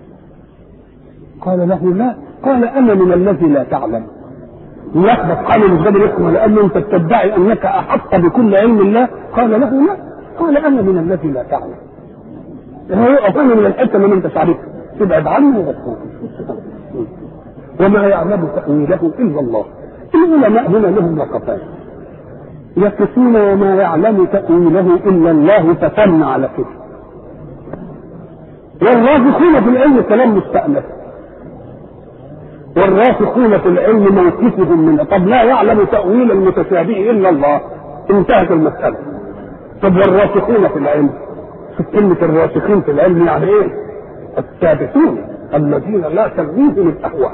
قال له لا قال انا من الذي لا تعلم يحدث قال الجبل يحكم قال له انت تدعي انك احط بكل علم الله؟ قال له لا قال انا من الذي لا تعلم هو يقف من الحته اللي انت عارفها تبعد عنه وغفور وما يعلم تاويله الا الله العلماء هنا لهم وقفان يقفون وما يعلم تأويله إلا الله فتم على كده والراسخون في العلم كلام مستأنف والراسخون في العلم موقفهم من طب لا يعلم تأويل المتشابه إلا الله انتهت المسألة طب والراسخون في العلم في كلمة الراسخين في العلم يعني ايه؟ الثابتون الذين لا تلويهم الأهواء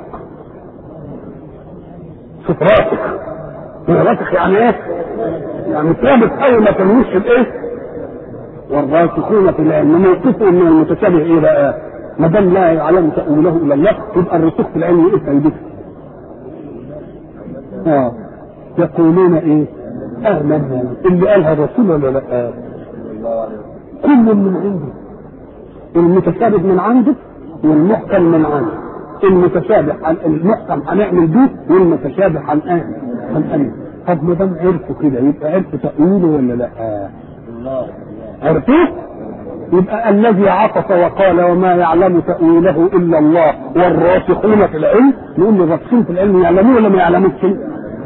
شوف راسخ راسخ يعني ايه؟ يعني ثابت اول ما تلوش الايه؟ والراسخون في العلم موقفهم من المتشابه ايه بقى؟ ما دام لا يعلم تأويله الا الله يبقى الرسوخ في العلم ايه فايدته؟ اه يقولون ايه؟ آمنا اللي قالها الرسول ولا لا؟ كل من عنده المتشابه من عنده والمحكم من عنده المتشابه عن المحكم هنعمل بيه والمتشابه عن ايه؟ عن ايه؟ طب ما دام عرفوا كده يبقى عرفوا تأويله ولا لا؟ عرفوه؟ يبقى الذي عطف وقال وما يعلم تأويله إلا الله والراسخون في العلم نقول له الراسخين في العلم يعلموه ولا ما يعلموش شيء؟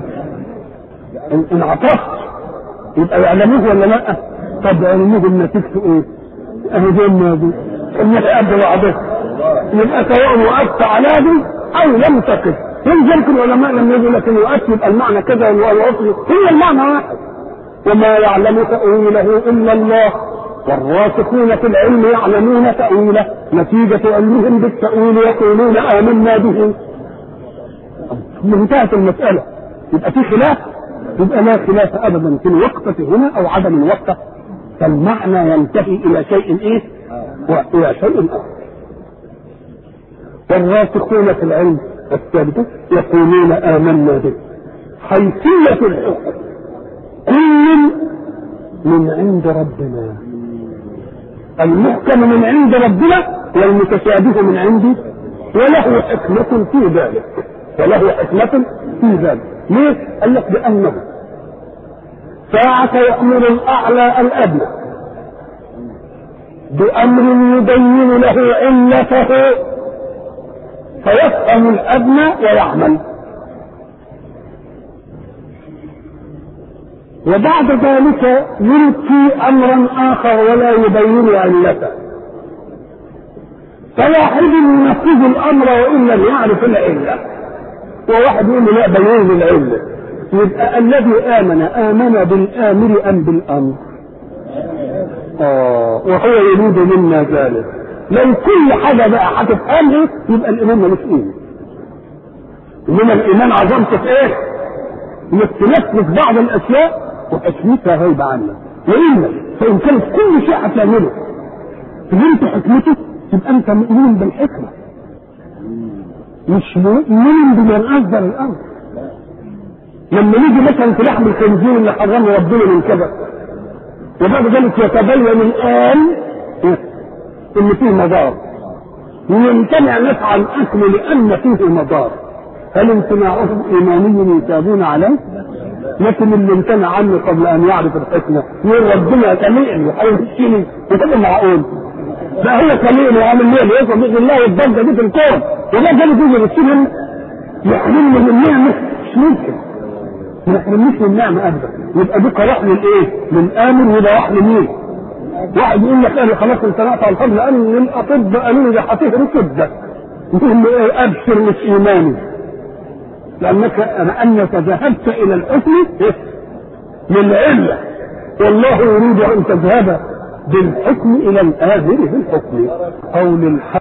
إن عطفت يبقى يعلموه ولا لا؟ طب علمهم نتيجته إيه؟ أهي دي النادي إنك قد بعضها يبقى سواء وقفت على دي او لم تقف يمكن العلماء لما يقول لك انه وقفت يبقى المعنى كذا والوصل هي المعنى واحد وما يعلم تأويله إلا الله والراسخون في العلم يعلمون تأويله نتيجة علمهم بالتأويل يقولون آمنا به انتهت المسألة يبقى في خلاف يبقى لا خلاف أبدا في الوقفة هنا أو عدم الوقفة فالمعنى ينتهي إلى شيء إيه؟ وإلى شيء آخر والراسخون في العلم الثابت يقولون آمنا به حيثية الحكم كل من عند ربنا المحكم من عند ربنا والمتشابه من عندي وله حكمة في ذلك وله حكمة في ذلك ليه؟ قال لك بأنه ساعة يأمر الأعلى الأدنى بأمر يبين له علته فيفهم الأدنى ويعمل وبعد ذلك يلقي امرا اخر ولا يبين علته فواحد ينفذ الامر وان لم يعرف العله وواحد يقول لا بين العله يبقى الذي امن امن بالامر ام بالامر اه وهو يريد منا ذلك لو كل حاجه بقى هتتامر يبقى الايمان ملوش قيمه انما الايمان عظمته في ايه؟ انك تنفذ بعض الاشياء وحكمتها غايبة عنك وإلا فإن كانت كل شيء هتعمله فهمت حكمته تبقى أنت مؤمن بالحكمة مش مؤمن بمن أصدر الأمر لما نيجي مثلا في لحم الخنزير اللي حرمه ربنا من كذا وبعد ذلك يتبين الآن إن فيه مضار ويمتنع الناس عن أكله لأن فيه مضار هل امتناعهم إيماني يثابون عليه؟ لكن اللي امتنع عنه قبل ان يعرف الحكمه يقول ربنا سميعني وهيمشيني وكده معقول ده هو سميعني وعامل ليه ليه باذن الله والضجه دي في الكون وما كان يجي يرسلهم يحرمني من النعمه مش ممكن ما يحرمنيش من النعمه ابدا يبقى دي راح للايه؟ للامر وده راح لمين؟ واحد يقول لك انا خلاص امتنعت على الفضل لان الاطباء قالوا لي ده هتهري كده يقول له ايه ابشر مش ايماني لأنك أنك ذهبت إلى الحكم للعلة والله يريد أن تذهب بالحكم إلى الآخر في الحكم قول الحق